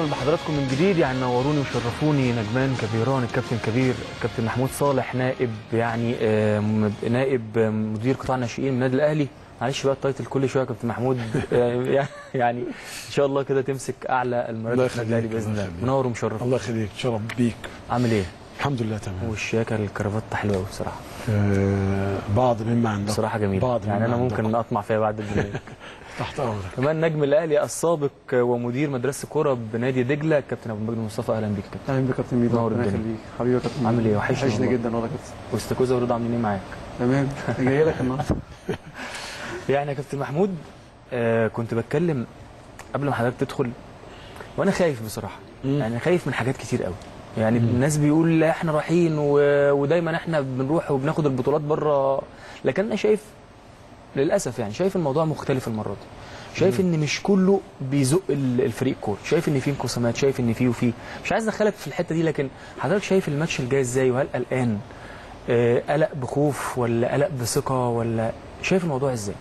وسهلا بحضراتكم من جديد يعني نوروني وشرفوني نجمان كبيران الكابتن كبير الكابتن محمود صالح نائب يعني آه، م- نائب آه، مدير قطاع الناشئين من النادي الاهلي معلش بقى التايتل كل شويه يا كابتن محمود آه، يعني ان شاء الله كده تمسك اعلى المراكز الله في النادي الاهلي يخليك، باذن الله الله يخليك. منور ومشرف الله يخليك شرف بيك عامل ايه؟ الحمد لله تمام والشياكه الكرافته حلوه قوي بصراحه آه بعض مما عندك بصراحه جميله بعض يعني مما انا عندك. ممكن اطمع فيها بعد البرنامج تحت امرك كمان نجم الاهلي السابق ومدير مدرسه كوره بنادي دجله الكابتن ابو مجد مصطفى اهلا بيك كابتن اهلا بك يا كابتن ميدو نور ربنا الدنيا. يخليك حبيبي يا كابتن عامل ميدو. ايه؟ وحشني وحشني والله. جدا والله يا كابتن واستاكوزا ورضا عاملين ايه معاك؟ تمام جاي لك النهارده يعني يا كابتن محمود آه كنت بتكلم قبل ما حضرتك تدخل وانا خايف بصراحه مم. يعني خايف من حاجات كتير قوي يعني الناس بيقول لا احنا رايحين و... ودايما احنا بنروح وبناخد البطولات بره لكن انا شايف للاسف يعني شايف الموضوع مختلف المره دي شايف ان مش كله بيزق ال- الفريق كوره شايف ان في انقسامات شايف ان في وفي مش عايز ادخلك في الحته دي لكن حضرتك شايف الماتش الجاي ازاي وهل قلقان آه، قلق بخوف ولا قلق بثقه ولا شايف الموضوع ازاي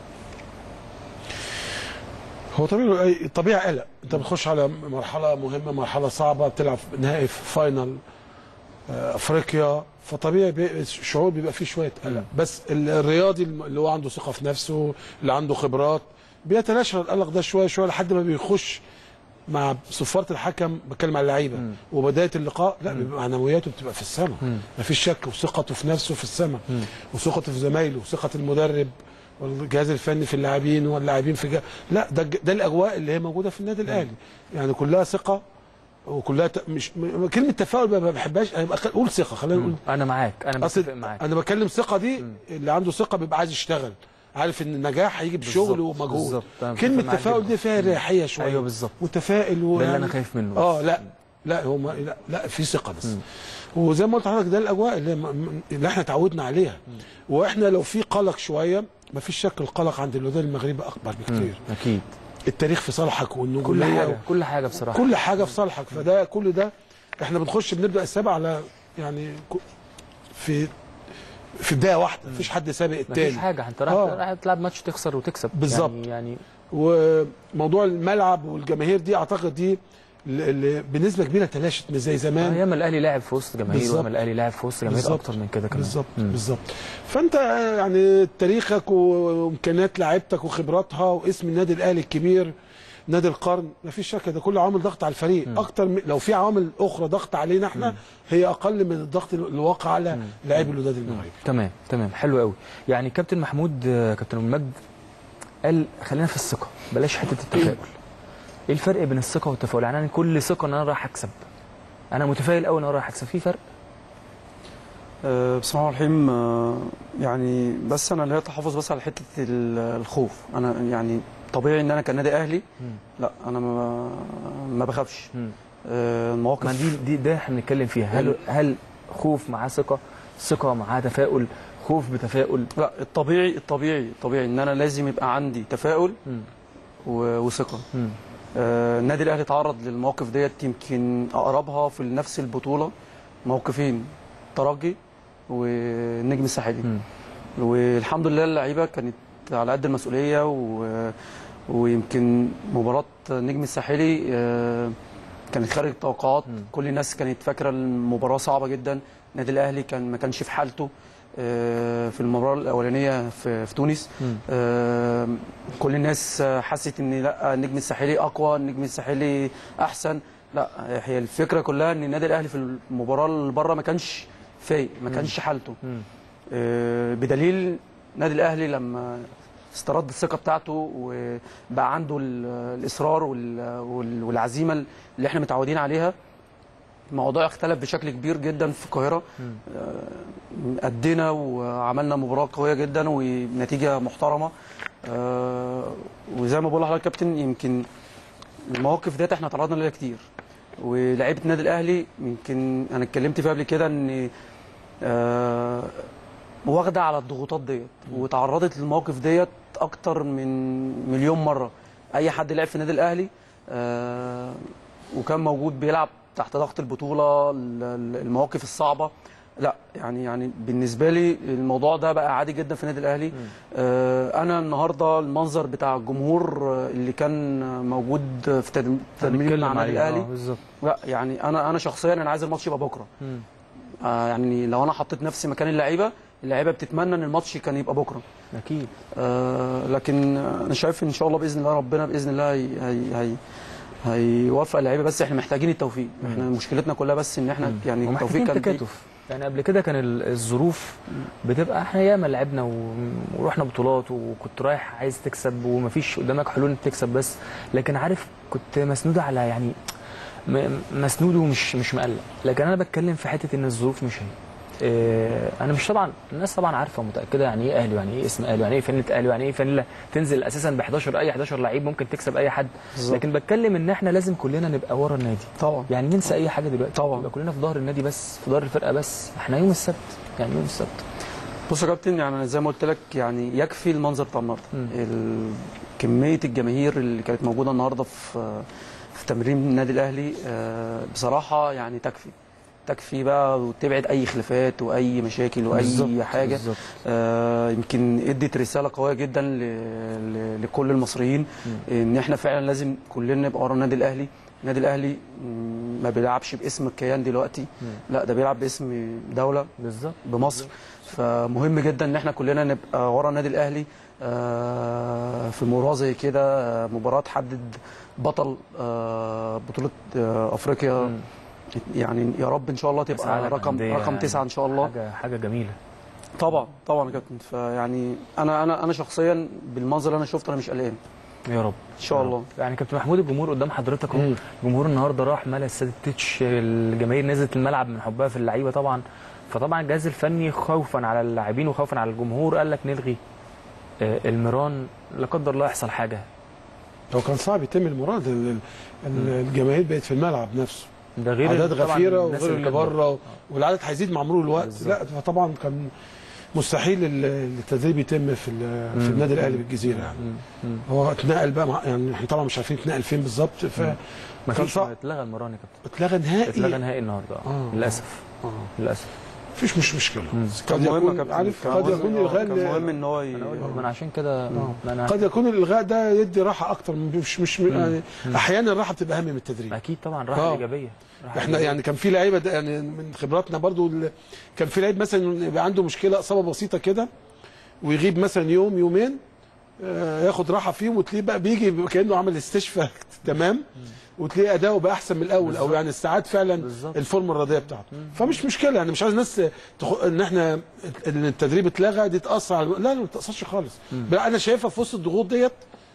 هو طبيعي طبيعي قلق انت بتخش على مرحله مهمه مرحله صعبه بتلعب نهائي في فاينل آه، افريقيا فطبيعي بي- الشعور بيبقى فيه شويه قلق بس ال- الرياضي الم- اللي هو عنده ثقه في نفسه اللي عنده خبرات بيتلاشى القلق ده شويه شويه لحد ما بيخش مع صفاره الحكم بتكلم على اللعيبه وبدايه اللقاء لا بيبقى معنوياته بتبقى في السماء مفيش شك وثقته في نفسه في السماء وثقته في زمايله وثقه المدرب والجهاز الفني في اللاعبين واللاعبين في جه... لا ده الج- ده الاجواء اللي هي موجوده في النادي الاهلي يعني كلها ثقه وكلها ت... مش م... كلمه تفاؤل ما بحبهاش يبقى خ- قول ثقه خلينا نقول انا معاك انا اصل متفق معاك انا بتكلم ثقه دي اللي عنده ثقه بيبقى عايز يشتغل عارف ان النجاح هيجي بشغل بالظبط، ومجهود بالظبط. أنا متفق كلمه معاك تفاؤل جداً. دي فيها ريحيه شويه ايوه بالظبط متفائل و... ده اللي انا خايف منه اه لا لا هو ما لا, لا في ثقه بس وزي ما قلت لحضرتك ده الاجواء اللي, م- اللي احنا اتعودنا عليها واحنا لو في قلق شويه ما فيش شك القلق عند الوداد المغربي اكبر بكتير اكيد التاريخ في صالحك كل والنجوميه حاجه كل حاجه بصراحه كل حاجه في صالحك فده كل ده احنا بنخش بنبدا السابع على يعني ك- في في بدايه واحده مفيش حد سابق مفيش التاني حاجه انت رايح آه. رايح تلعب ماتش تخسر وتكسب بالظبط. يعني, يعني وموضوع الملعب والجماهير دي اعتقد دي اللي- اللي بنسبه كبيره تلاشت مش زي زمان ايام الاهلي لاعب في وسط جماهير بالظبط. وايام الاهلي لاعب في وسط جماهير بالظبط. اكتر من كده كمان بالظبط مم. بالظبط فانت يعني تاريخك وامكانيات لعيبتك وخبراتها واسم النادي الاهلي الكبير نادي القرن ما فيش شك ده كل عوامل ضغط على الفريق اكتر من لو في عوامل اخرى ضغط علينا احنا هي اقل من الضغط اللي واقع على لاعبي الوداد المغربي تمام تمام حلو قوي يعني كابتن محمود آه، كابتن أبو المجد قال خلينا في الثقه بلاش حته التفاؤل ايه الفرق بين الثقه والتفاؤل يعني انا كل ثقه ان انا رايح اكسب انا متفائل قوي ان انا رايح اكسب في فرق أه بسم الله الرحمن الرحيم أه يعني بس انا اللي هي تحفظ بس على حته ال- الخوف انا يعني طبيعي ان انا كنادي اهلي لا انا ما ما بخافش مم. أه المواقف ما دي دي ده احنا بنتكلم فيها هل هل خوف معاه ثقه ثقه معاه تفاؤل خوف بتفاؤل لا الطبيعي الطبيعي الطبيعي ان انا لازم يبقى عندي تفاؤل مم. و- وثقه مم. آه، النادي الاهلي تعرض للمواقف ديت يمكن اقربها في نفس البطوله موقفين ترجي والنجم الساحلي مم. والحمد لله اللعيبه كانت على قد المسؤوليه و... ويمكن مباراه النجم الساحلي آه، كانت خارج التوقعات مم. كل الناس كانت فاكره المباراه صعبه جدا النادي الاهلي كان ما كانش في حالته آه، في المباراه الاولانيه في, في تونس مم. آه، كل الناس آه، حست ان لا النجم الساحلي اقوى النجم الساحلي احسن لا هي الفكره كلها ان النادي الاهلي في المباراه اللي بره ما كانش فايق ما كانش حالته مم. آه، بدليل النادي الاهلي لما استرد الثقه بتاعته وبقى عنده ال- الاصرار وال- وال- والعزيمه اللي احنا متعودين عليها الموضوع اختلف بشكل كبير جدا في القاهره آه، ادينا وعملنا مباراه قويه جدا ونتيجه محترمه آه، وزي ما بقول لحضرتك يا كابتن يمكن المواقف ديت احنا تعرضنا ليها كتير ولاعيبه النادي الاهلي يمكن انا اتكلمت فيها قبل كده ان آه، واخده على الضغوطات ديت وتعرضت للمواقف ديت اكتر من مليون مره اي حد لعب في النادي الاهلي آه، وكان موجود بيلعب تحت ضغط البطوله ال- ال- المواقف الصعبه لا يعني يعني بالنسبه لي الموضوع ده بقى عادي جدا في النادي الاهلي آه انا النهارده المنظر بتاع الجمهور آه، اللي كان موجود في تدم- تدريب مع النادي الاهلي بالظبط لا يعني انا انا شخصيا انا عايز الماتش يبقى بكره مم. آه يعني لو انا حطيت نفسي مكان اللعيبه اللعيبه بتتمنى ان الماتش كان يبقى بكره اكيد آه لكن انا شايف ان شاء الله باذن الله ربنا باذن الله هي هي هي هيوفق اللعيبه بس احنا محتاجين التوفيق احنا مشكلتنا كلها بس ان احنا يعني التوفيق ومحتاجين كان بي- تكاتف يعني قبل كده كان ال- الظروف بتبقى احنا ياما لعبنا و- ورحنا بطولات وكنت رايح عايز تكسب ومفيش قدامك حلول انك تكسب بس لكن عارف كنت مسنود على يعني م- مسنود ومش مش مقلق لكن انا بتكلم في حته ان الظروف مش هي اه انا مش طبعا الناس طبعا عارفه ومتاكده يعني ايه اهلي ويعني ايه اسم اهلي ويعني ايه فانله اهلي ويعني ايه فانله تنزل اساسا ب 11 اي 11 لعيب ممكن تكسب اي حد بالظبط. لكن بتكلم ان احنا لازم كلنا نبقى ورا النادي طبعا يعني ننسى اي حاجه دلوقتي طبعا. يبقى كلنا في ظهر النادي بس في ظهر الفرقه بس احنا يوم السبت يعني يوم السبت بص يا كابتن يعني زي ما قلت لك يعني يكفي المنظر بتاع النهارده مم. ال- كميه الجماهير اللي كانت موجوده النهارده في في تمرين النادي الاهلي آه، بصراحه يعني تكفي تكفي بقى وتبعد اي خلافات واي مشاكل واي بالظبط، حاجه بالظبط. آه، يمكن ادت رساله قويه جدا ل... ل... لكل المصريين ان احنا فعلا لازم كلنا نبقى ورا النادي الاهلي النادي الاهلي مم، ما بيلعبش باسم الكيان دلوقتي لا ده بيلعب باسم دوله بالظبط بمصر فمهم جدا ان احنا كلنا نبقى ورا النادي الاهلي آه، في مباراه زي كده آه، مباراه تحدد بطل آه، بطوله آه، افريقيا مم. يعني يا رب ان شاء الله كأس تبقى عالم رقم أندية رقم يعني. تسعه ان شاء الله حاجه حاجه جميله طبعا طبعا يا كابتن فيعني انا انا انا شخصيا بالمنظر اللي انا شفته انا مش قلقان يا رب ان شاء الله يعني كابتن محمود الجمهور قدام حضرتك اهو مم. الجمهور النهارده راح ملا استاد التتش الجماهير نزلت الملعب من حبها في اللعيبه طبعا فطبعا الجهاز الفني خوفا على اللاعبين وخوفا على الجمهور قال لك نلغي آه، المران لا قدر الله يحصل حاجه هو كان صعب يتم المراد ال- ال- الجماهير بقت في الملعب نفسه ده غير اعداد طبعاً غفيره الناس وغير اللي كانت بره والعدد هيزيد مع مرور الوقت بالظبط. لا فطبعا كان مستحيل ال- التدريب يتم في ال- في مم. النادي الاهلي بالجزيره يعني مم. مم. هو اتنقل بقى مع يعني احنا طبعا مش عارفين اتنقل فين بالظبط ف ما كان فيش صعب. اتلغى المران يا كابتن اتلغى نهائي اتلغى نهائي النهارده آه. آه. للاسف آه. للاسف مفيش مش مشكله مم. قد مهم يا يكون كابتن. عارف كان قد مهم- يكون آه، الغاء كان مهم ان هو ي- انا قلت ما انا عشان كده آه. ما انا قد يكون الالغاء ده يدي راحه اكتر مش مش يعني احيانا الراحه بتبقى اهم من التدريب اكيد طبعا راحه آه. ايجابيه راحة احنا إيجابية. يعني كان في لعيبه ده يعني من خبراتنا برضو ال- كان في لعيب مثلا يبقى عنده مشكله اصابه بسيطه كده ويغيب مثلا يوم يومين آه، ياخد راحه فيهم وتلاقيه بقى بيجي كانه عمل استشفاء تمام وتلاقيه اداؤه بقى احسن من الاول او يعني الساعات فعلا بالظبط. الفورمه الرياضيه بتاعته فمش مشكله يعني مش عايز الناس تخ... ان احنا ان التدريب اتلغى دي تاثر على لا لا ما تاثرش خالص بقى انا شايفها في وسط الضغوط ديت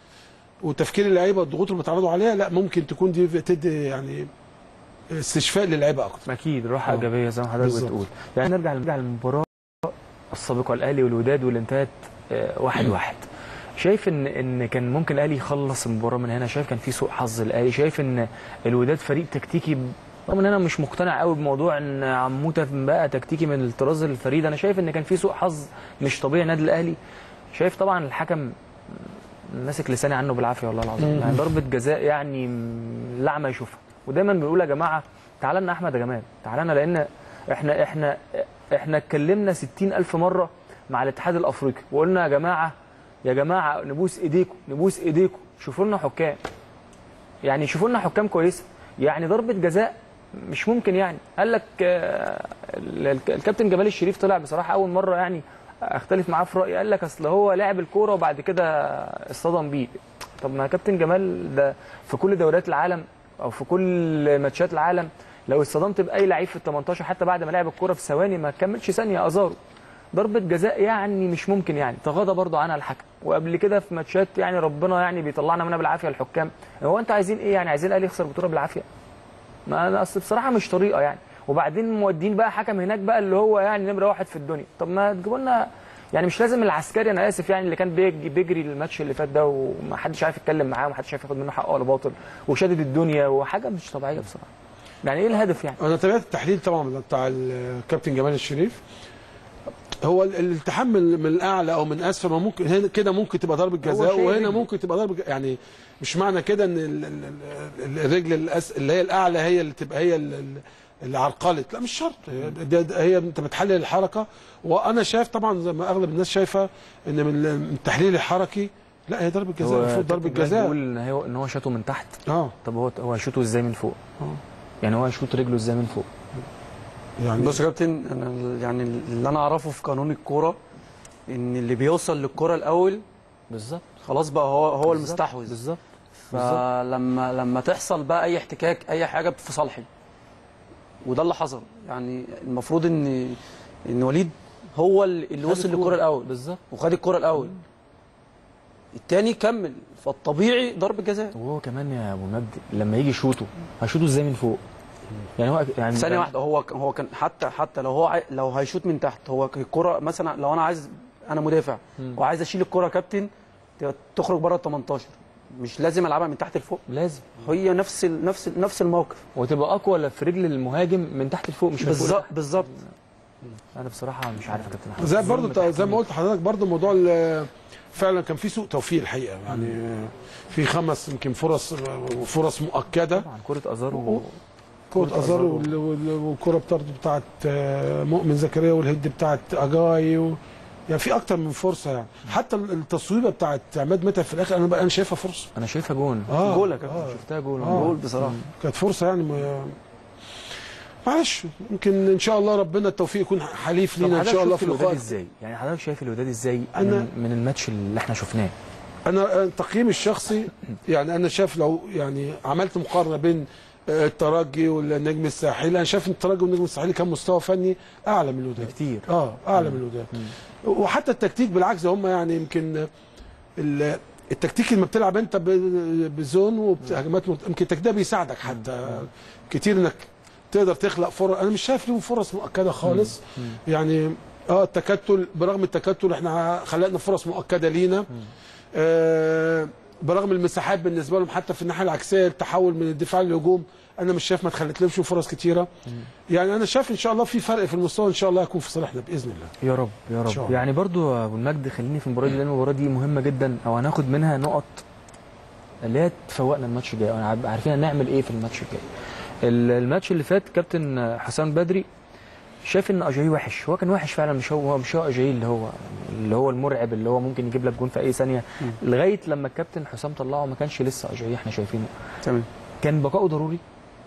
وتفكير اللعيبه والضغوط اللي بيتعرضوا عليها لا ممكن تكون دي تدي يعني استشفاء للعيبه اكتر اكيد راحه آه. ايجابيه زي ما حضرتك بالظبط. بتقول يعني نرجع نرجع للمباراه السابقه الاهلي والوداد واللي انتهت آه، واحد واحد شايف ان ان كان ممكن الاهلي يخلص المباراه من هنا شايف كان في سوء حظ الاهلي شايف ان الوداد فريق تكتيكي ب- رغم ان انا مش مقتنع قوي بموضوع ان عموته بقى تكتيكي من الطراز الفريد انا شايف ان كان في سوء حظ مش طبيعي النادي الاهلي شايف طبعا الحكم ماسك لساني عنه بالعافيه والله العظيم يعني ضربه جزاء يعني م- لعمه يشوفها ودايما بنقول يا جماعه تعالى لنا احمد يا جمال تعالى لنا لان احنا احنا احنا اتكلمنا 60000 مره مع الاتحاد الافريقي وقلنا يا جماعه يا جماعه نبوس ايديكم نبوس ايديكم شوفوا لنا حكام يعني شوفوا لنا حكام كويسه يعني ضربه جزاء مش ممكن يعني قال لك آه، ال- ال- الكابتن جمال الشريف طلع بصراحه اول مره يعني اختلف معاه في رايي قال لك اصل هو لعب الكوره وبعد كده اصطدم بيه طب ما كابتن جمال ده في كل دوريات العالم او في كل ماتشات العالم لو اصطدمت باي لعيب في ال 18 حتى بعد ما لعب الكوره في ثواني ما كملش ثانيه ازاره ضربه جزاء يعني مش ممكن يعني تغاضى برضه عنها الحكم وقبل كده في ماتشات يعني ربنا يعني بيطلعنا منها بالعافيه الحكام هو انت عايزين ايه يعني عايزين الاهلي يخسر بطوله بالعافيه ما انا اصل بصراحه مش طريقه يعني وبعدين مودين بقى حكم هناك بقى اللي هو يعني نمره واحد في الدنيا طب ما تجيبوا لنا يعني مش لازم العسكري انا اسف يعني اللي كان بيجري, بيجري الماتش اللي فات ده ومحدش عارف يتكلم معاه ومحدش عارف ياخد منه حقه ولا باطل وشادد الدنيا وحاجه مش طبيعيه بصراحه يعني ايه الهدف يعني انا تابعت التحليل طبعا بتاع الكابتن جمال الشريف هو ال- الالتحام من من الاعلى او من اسفل ما ممكن هنا كده ممكن تبقى ضربه جزاء شيء وهنا رجل. ممكن تبقى ضربه ج- يعني مش معنى كده ان ال- ال- ال- الرجل الأس- اللي هي الاعلى هي اللي تبقى هي ال- ال- اللي عرقلت لا مش شرط هي, ده- ده- هي انت بتحلل الحركه وانا شايف طبعا زي ما اغلب الناس شايفه ان من من التحليل الحركي لا هي ضربه جزاء المفروض ضربه كابتن جلال جزاء بيقول ان هو ان هو شاطه من تحت اه طب هو هو هيشوطه ازاي من فوق آه. يعني هو هيشوط رجله ازاي من فوق يعني بص يا كابتن انا ال- يعني اللي انا اعرفه في قانون الكوره ان اللي بيوصل للكوره الاول بالظبط خلاص بقى هو هو بالظبط. المستحوذ بالظبط فلما لما تحصل بقى اي احتكاك اي حاجه في صالحي وده اللي حصل يعني المفروض ان ان وليد هو اللي اللي خد وصل للكوره الاول بالظبط وخد الكوره الاول التاني كمل فالطبيعي ضربه جزاء وهو كمان يا ابو مجدي لما يجي يشوطه هيشوطه ازاي من فوق يعني هو يعني ثانيه واحده هو هو كان حتى حتى لو هو عاي- لو هيشوط من تحت هو الكره مثلا لو انا عايز انا مدافع مم. وعايز اشيل الكره يا كابتن ت- تخرج بره ال 18 مش لازم العبها من تحت لفوق لازم هي نفس ال نفس ال نفس الموقف وتبقى اقوى ولا في رجل المهاجم من تحت لفوق مش من فوق بالظبط لتحت. بالظبط انا بصراحه مش عارف يا كابتن احمد زي الظلم برضو تحت زي ما قلت لحضرتك برضو موضوع ال- فعلا كان في سوء توفيق الحقيقه يعني في خمس يمكن فرص فرص مؤكده طبعا كره ازار و... كرة كرة ازار أزار وال- وال- والكرة بتاعت بتاعت آه، مؤمن زكريا والهيد بتاعت اجاي و... يعني في اكتر من فرصه يعني حتى التصويبه بتاعت عماد متعب في الاخر انا بقى انا شايفها فرصه انا شايفها جون اه جول يا كابتن. آه. شفتها جول آه. جول بصراحه كانت فرصه يعني م... معلش يمكن ان شاء الله ربنا التوفيق يكون حليف طب لينا ان حضرتك شاء الله شفت في الوداد اللقاء ازاي يعني حضرتك شايف الوداد ازاي أنا- من, من الماتش اللي احنا شفناه انا أنا تقييمي الشخصي يعني انا شايف لو يعني عملت مقارنه بين آه، الترجي والنجم الساحلي انا شايف ان الترجي والنجم الساحلي كان مستوى فني اعلى من الوداد كتير اه اعلى من الوداد وحتى التكتيك بالعكس هم يعني يمكن ال- التكتيك لما بتلعب انت ب- بزون وهجمات مت- يمكن التكتيك ده بيساعدك حتى كتير انك تقدر تخلق فرص انا مش شايف لهم فرص مؤكده خالص يعني اه التكتل برغم التكتل احنا خلقنا فرص مؤكده لينا آه برغم المساحات بالنسبه لهم حتى في الناحيه العكسيه التحول من الدفاع للهجوم انا مش شايف ما اتخلت لهمش فرص كتيره يعني انا شايف ان شاء الله في فرق في المستوى ان شاء الله هيكون في صالحنا باذن الله يا رب يا إن شاء رب الله. يعني برضو يا ابو المجد خليني في المباراه دي لان المباراه دي مهمه جدا او هناخد منها نقط اللي هي تفوقنا الماتش الجاي أو عارف- عارفين هنعمل ايه في الماتش الجاي ال- الماتش اللي فات كابتن حسام بدري شايف ان اجاي وحش هو كان وحش فعلا مش هو هو مش هو اجاي اللي هو اللي هو المرعب اللي هو ممكن يجيب لك جون في اي ثانيه لغايه لما الكابتن حسام طلعه ما كانش لسه اجاي احنا شايفينه تمام كان بقائه ضروري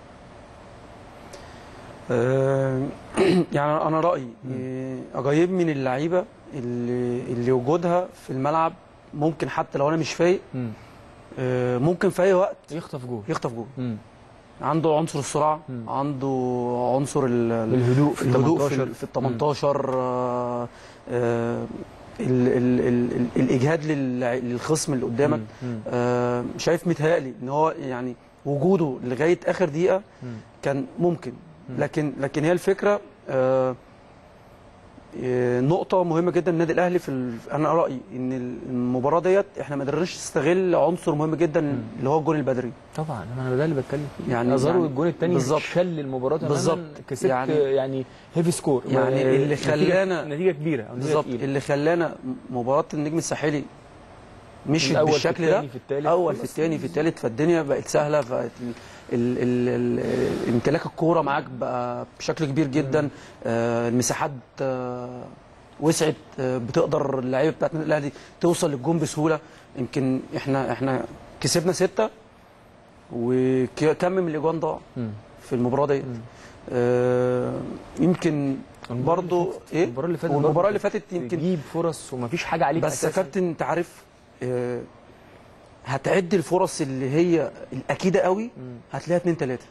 آه، يعني انا رايي آه، اجايب من اللعيبه اللي اللي وجودها في الملعب ممكن حتى لو انا مش فايق مم. آه، ممكن في اي وقت يخطف جول يخطف جول مم. عنده عنصر السرعه مم. عنده عنصر ال- ال- الهدوء في ال الهدوء 18. في, في ال 18 آه، آه، ال ال ال ال الاجهاد لل- للخصم اللي قدامك مم. مم. آه، شايف متهيألي ان هو يعني وجوده لغايه اخر دقيقه مم. كان ممكن لكن لكن هي الفكره آه، آه، نقطه مهمه جدا النادي الاهلي في ال- انا رايي ان المباراه ديت احنا ما قدرناش نستغل عنصر مهم جدا اللي هو الجول البدري طبعا انا ده اللي بتكلم فيه يعني- ازارو يعني الجون الثاني بالظبط. شل المباراه تماما بالظبط. كسبت يعني, يعني- يعني هيفي سكور يعني ما- اللي نتيجة- خلانا- نتيجه كبيره أو نتيجة بالظبط تقيلة. اللي خلانا مباراه النجم الساحلي مشيت الأول في بالشكل ده التاني في التالت. اول في خلاص. الثاني في الثالث فالدنيا بقت سهله بقت ال- ال- ال- ال- امتلاك الكوره معاك بقى بشكل كبير جدا آه، المساحات آه، وسعت آه، بتقدر اللعيبه بتاعت النادي الاهلي توصل للجون بسهوله يمكن احنا احنا كسبنا سته وكم من الاجوان ضاع مم. في المباراه ديت آه، يمكن المباراة برضو اللي فاتت- ايه المباراه اللي فاتت والمباراه برضو اللي فاتت يمكن تجيب فرص ومفيش حاجه عليك بس يا أساساً. كابتن انت عارف آه، هتعد الفرص اللي هي الاكيده قوي هتلاقيها اتنين تلاته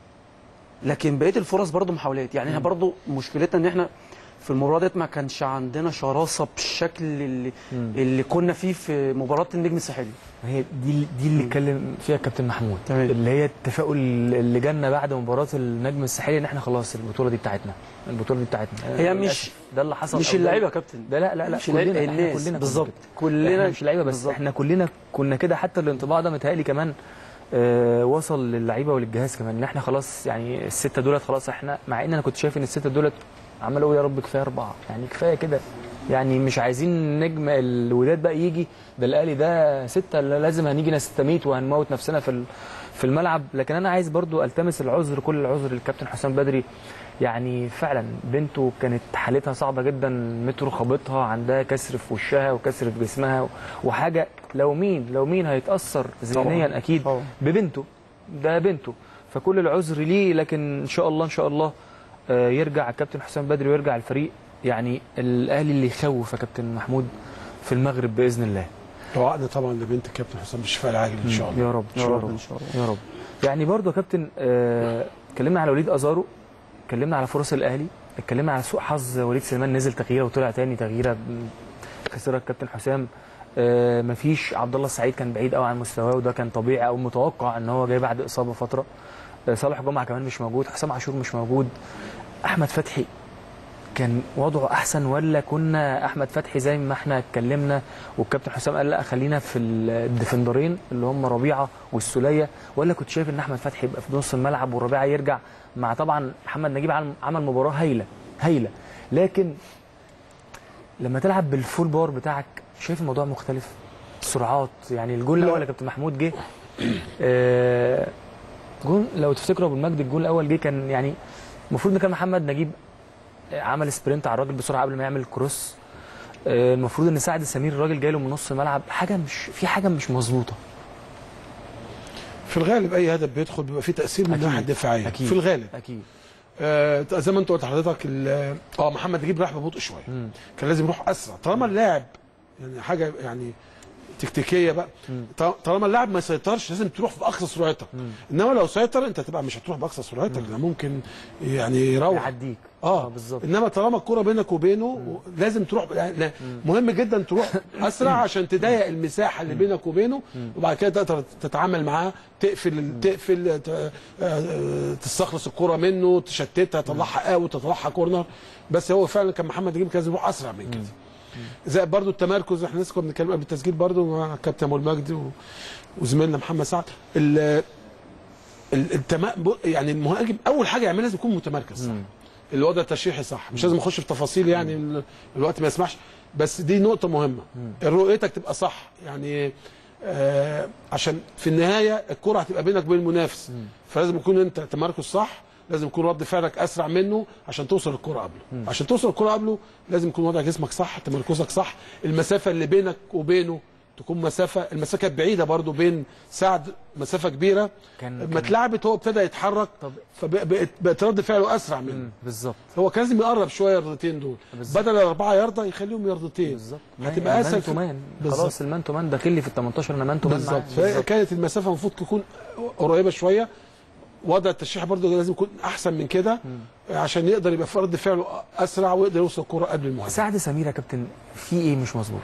لكن بقيه الفرص برضو محاولات يعني احنا برضو مشكلتنا ان احنا في المباراه ديت ما كانش عندنا شراسه بالشكل اللي مم. اللي كنا فيه في مباراه النجم الساحلي ما هي دي دي اللي اتكلم فيها الكابتن محمود تمام. اللي هي التفاؤل اللي جالنا بعد مباراه النجم الساحلي ان احنا خلاص البطوله دي بتاعتنا البطوله دي بتاعتنا هي للأسف مش- ده اللي حصل مش أو ده- اللعيبه يا كابتن ده لا لا لا مش كلنا اللعيبة، احنا الناس كلنا كنا بالظبط كده. كلنا احنا مش لعيبه بس بالظبط. احنا كلنا كنا كده حتى الانطباع ده متهيألي كمان آه وصل للعيبه وللجهاز كمان ان احنا خلاص يعني السته دولت خلاص احنا مع ان انا كنت شايف ان السته دولت عمال اقول يا رب كفايه اربعه يعني كفايه كده يعني مش عايزين نجم الوداد بقى يجي ده الاهلي ده سته لا لازم هنيجي نستميت وهنموت نفسنا في ال- في الملعب لكن انا عايز برضو التمس العذر كل العذر للكابتن حسام بدري يعني فعلا بنته كانت حالتها صعبه جدا مترو خابطها عندها كسر في وشها وكسر في جسمها وحاجه لو مين لو مين هيتاثر ذهنيا اكيد طبعاً. ببنته ده بنته فكل العذر ليه لكن ان شاء الله ان شاء الله آه، يرجع الكابتن حسام بدري ويرجع الفريق يعني الاهلي اللي يخوف يا كابتن محمود في المغرب باذن الله دعائنا طبعا لبنت الكابتن حسام بالشفاء العاجل ان شاء الله يا رب يا يا رب رب ان شاء الله يا رب يعني برضو يا كابتن آه، اتكلمنا على وليد ازارو اتكلمنا على فرص الاهلي اتكلمنا على سوء حظ وليد سليمان نزل تغييره وطلع تاني تغييره م- خسرها الكابتن حسام آه، مفيش عبد الله السعيد كان بعيد قوي عن مستواه وده كان طبيعي او متوقع ان هو جاي بعد اصابه فتره آه، صالح جمعه كمان مش موجود حسام عاشور مش موجود احمد فتحي كان وضعه احسن ولا كنا احمد فتحي زي ما احنا اتكلمنا والكابتن حسام قال لا خلينا في الديفندرين اللي هم ربيعه والسوليه ولا كنت شايف ان احمد فتحي يبقى في نص الملعب وربيعه يرجع مع طبعا محمد نجيب عمل- عمل مباراه هايله هايله لكن لما تلعب بالفول باور بتاعك شايف الموضوع مختلف السرعات يعني الجول لا. الاول يا كابتن محمود جه آه، جول لو تفتكروا ابو المجد الجول الاول جه كان يعني المفروض ان كان محمد نجيب عمل سبرنت على الراجل بسرعه قبل ما يعمل كروس آه، المفروض ان سعد سمير الراجل جاي له من نص الملعب حاجه مش في حاجه مش مظبوطه في الغالب اي هدف بيدخل بيبقى فيه تاثير من أكيد. الناحيه الدفاعيه أكيد. في الغالب اكيد آه زي ما انت قلت لحضرتك ال- اه محمد نجيب راح ببطء شويه مم. كان لازم يروح اسرع طالما اللاعب يعني حاجه يعني تكتيكيه بقى ط- طالما اللاعب ما يسيطرش لازم تروح باقصى سرعتك انما لو سيطر انت هتبقى مش هتروح باقصى سرعتك ده ممكن يعني يروح يعديك اه بالظبط انما طالما الكره بينك وبينه لازم تروح يعني لا، مهم جدا تروح اسرع عشان تضيق المساحه اللي بينك وبينه وبعد كده تقدر تتعامل معاه تقفل تقفل ت- آه، تستخلص الكره منه تشتتها تطلعها اوت تطلعها كورنر بس هو فعلا كان محمد نجيب كان لازم يروح اسرع من كده زي برضو التمركز احنا لسه كنا بنتكلم قبل التسجيل برضو مع كابتن ابو المجد و- وزميلنا محمد سعد ال- ال- التما... يعني المهاجم اول حاجه يعملها لازم يكون متمركز صح الوضع التشريحي صح مش لازم اخش في تفاصيل يعني ال- الوقت ما يسمحش بس دي نقطه مهمه رؤيتك تبقى صح يعني آه عشان في النهايه الكره هتبقى بينك وبين المنافس فلازم يكون انت تمركز صح لازم يكون رد فعلك اسرع منه عشان توصل الكره قبله عشان توصل الكره قبله لازم يكون وضع جسمك صح تمركزك صح المسافه اللي بينك وبينه تكون مسافه المسافه كانت بعيده برضو بين سعد مسافه كبيره كان- لما كان- اتلعبت هو ابتدى يتحرك طب- فبقت بقت رد فعله اسرع منه مم، بالظبط هو كان لازم يقرب شويه الياردتين دول بالظبط. بدل الاربعه يارده يخليهم ياردتين بالظبط هتبقى اسهل مان في- تو مان بالظبط. خلاص المان تو مان داخل لي في ال 18 انا مان تو مان بالظبط معاه. فهي بالظبط. كانت المسافه المفروض تكون قريبه شويه وضع التشريح برضه لازم يكون احسن من كده عشان يقدر يبقى في رد فعله اسرع ويقدر يوصل الكره قبل المهاجم سعد سمير يا كابتن في ايه مش مظبوط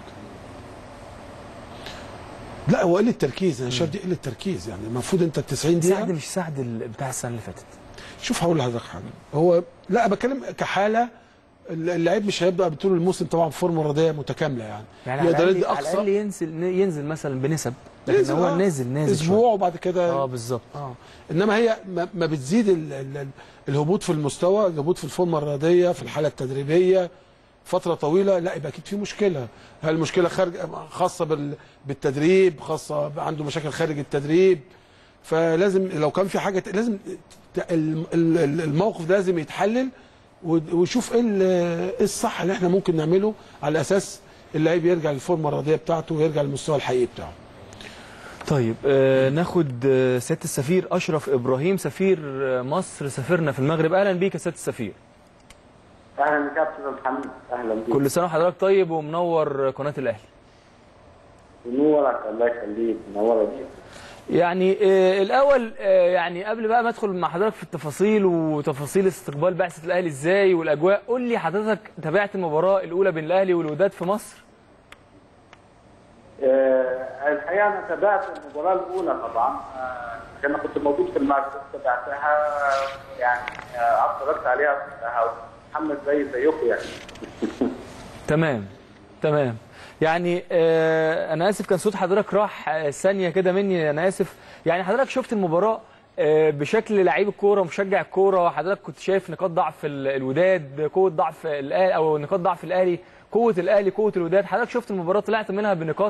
لا هو قله تركيز انا شايف دي قله تركيز يعني المفروض انت ال 90 سعد دقيقه مش سعد ال- بتاع السنه اللي فاتت شوف هقول لحضرتك حاجه هو لا بتكلم كحاله اللعيب مش هيبدا طول الموسم طبعا فورمه رياضيه متكامله يعني, يعني على يقدر الاقل يدي على اقصى الاقل ينزل ينزل مثلا بنسب لكن نزل، هو آه. نازل نازل اسبوع وبعد كده شوية. اه بالظبط اه انما هي ما ما بتزيد ال ال ال الهبوط في المستوى الهبوط في الفورمه الرياضيه في الحاله التدريبيه فتره طويله لا يبقى اكيد في مشكله هل المشكله خارج خاصه بال بالتدريب خاصه عنده مشاكل خارج التدريب فلازم لو كان في حاجه لازم ت- ال- ال- ال- الموقف ده لازم يتحلل و- ويشوف ايه ال- إيه الصح اللي احنا ممكن نعمله على اساس اللعيب يرجع للفورمه الرياضيه بتاعته ويرجع للمستوى الحقيقي بتاعه طيب آه ناخد آه سياده السفير اشرف ابراهيم سفير آه مصر سافرنا في المغرب اهلا بيك يا سياده السفير اهلا بك يا استاذ محمد اهلا بك كل سنه وحضرتك طيب ومنور قناه الاهلي نورك الله يخليك منوره بيك يعني آه الاول آه يعني قبل بقى ما ادخل مع حضرتك في التفاصيل وتفاصيل استقبال بعثه الاهلي ازاي والاجواء قول لي حضرتك تابعت المباراه الاولى بين الاهلي والوداد في مصر آه الحقيقه انا تابعت المباراه الاولى طبعا آه انا كنت موجود في المغرب تابعتها يعني آه اتفرجت عليها كلها محمد زي زيكم يعني تمام تمام يعني آه انا اسف كان صوت حضرتك راح آه، ثانيه كده مني انا اسف يعني حضرتك شفت المباراه آه بشكل لعيب الكوره ومشجع الكوره حضرتك كنت شايف نقاط ضعف ال- الوداد قوه ضعف الاهلي او نقاط ضعف الاهلي قوه الاهلي قوه الوداد حضرتك شفت المباراه طلعت منها بنقاط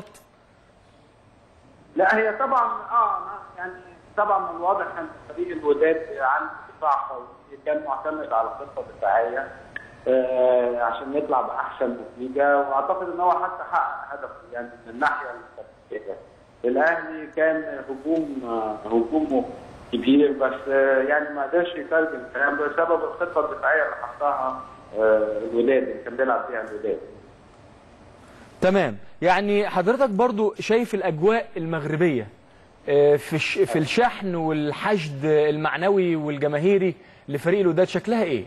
لا هي طبعا اه يعني طبعا من الواضح ان فريق الوداد عنده دفاع قوي كان معتمد على خطه دفاعيه آه عشان يطلع باحسن نتيجه واعتقد ان هو حتى حقق هدفه يعني من الناحيه التكتيكيه. الاهلي كان هجوم آه هجومه كبير بس آه يعني ما قدرش يترجم الكلام بسبب الخطه الدفاعيه اللي حطها آه الوداد اللي كان بيلعب فيها الوداد. تمام يعني حضرتك برضو شايف الاجواء المغربيه آه، في الش- في الشحن والحشد المعنوي والجماهيري لفريق الوداد شكلها ايه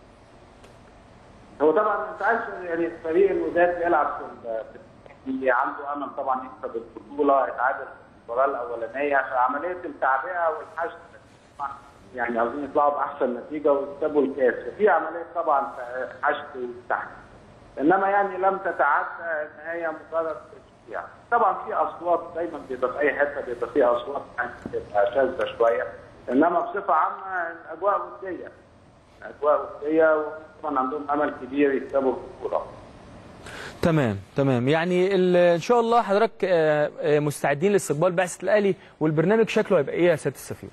هو طبعا انت عارف يعني فريق الوداد بيلعب في ال- في اللي عنده امل طبعا يكسب البطوله يتعادل في المباراه الاولانيه فعمليه التعبئه والحشد يعني عاوزين يطلعوا باحسن نتيجه ويكسبوا الكاس وفي عمليه طبعا حشد وتحت انما يعني لم تتعدى ان هي مجرد تشجيع طبعا في اصوات دايما بيبقى في اي حته بيبقى في اصوات يعني بتبقى شاذه شويه انما بصفه عامه الاجواء وديه اجواء وديه وطبعا عندهم امل كبير يكسبوا البطوله تمام تمام يعني ال- ان شاء الله حضرتك آه، آه، مستعدين لاستقبال بعثه الاهلي والبرنامج شكله هيبقى ايه يا سياده السفير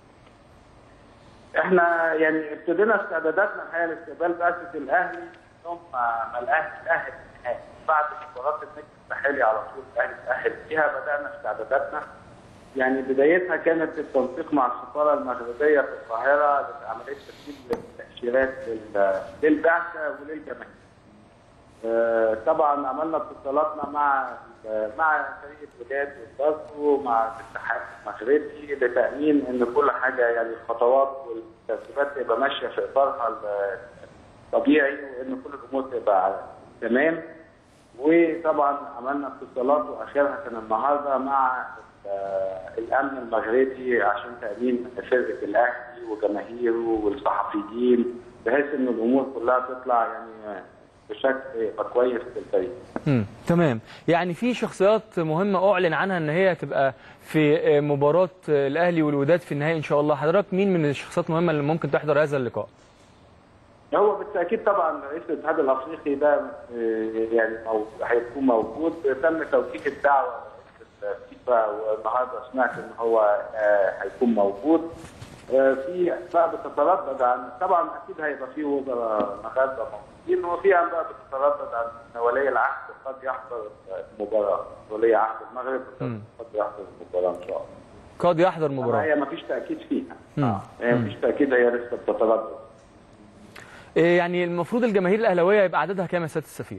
احنا يعني ابتدينا استعداداتنا الحقيقه لاستقبال بعثه الاهلي يوم ما ما الاهلي تاهل النهائي بعد مباراه النجم الساحلي على طول الاهلي تاهل فيها بدانا استعداداتنا يعني بدايتها كانت التنسيق مع السفاره المغربيه في القاهره لعمليه تسجيل التاشيرات لل- للبعثه وللجماهير. آه، طبعا عملنا اتصالاتنا مع مع فريق الوداد والباسكو مع الاتحاد المغربي لتامين ان كل حاجه يعني الخطوات والترتيبات تبقى ماشيه في اطارها ال- الطبيعي وان كل الامور تبقى تمام وطبعا عملنا اتصالات واخرها كان النهارده مع آه، الامن المغربي عشان تامين فرقه الاهلي وجماهيره والصحفيين بحيث ان الامور كلها تطلع يعني بشكل يبقى كويس للفريق. مم. تمام يعني في شخصيات مهمه اعلن عنها ان هي تبقى في آه، مباراه آه، الاهلي والوداد في النهائي ان شاء الله حضرتك مين من الشخصيات المهمه اللي ممكن تحضر هذا اللقاء هو بالتاكيد طبعا رئيس الاتحاد الافريقي ده آه، يعني مو- هيكون موجود تم توجيه الدعوه لرئيس الفيفا والنهارده سمعت ان هو آه، هيكون موجود آه، في انباء بتتردد عن طبعا اكيد هيبقى في وزراء مغاربه موجودين وفي انباء بتتردد عن ان ولي العهد قد يحضر المباراه ولي عهد المغرب مم. قد يحضر المباراه ان شاء الله قد يحضر أما مباراه هي ما فيش تاكيد فيها مم. آه، هي ما فيش تاكيد هي لسه بتتردد آه، يعني المفروض الجماهير الاهلاويه يبقى عددها كام يا سياده السفير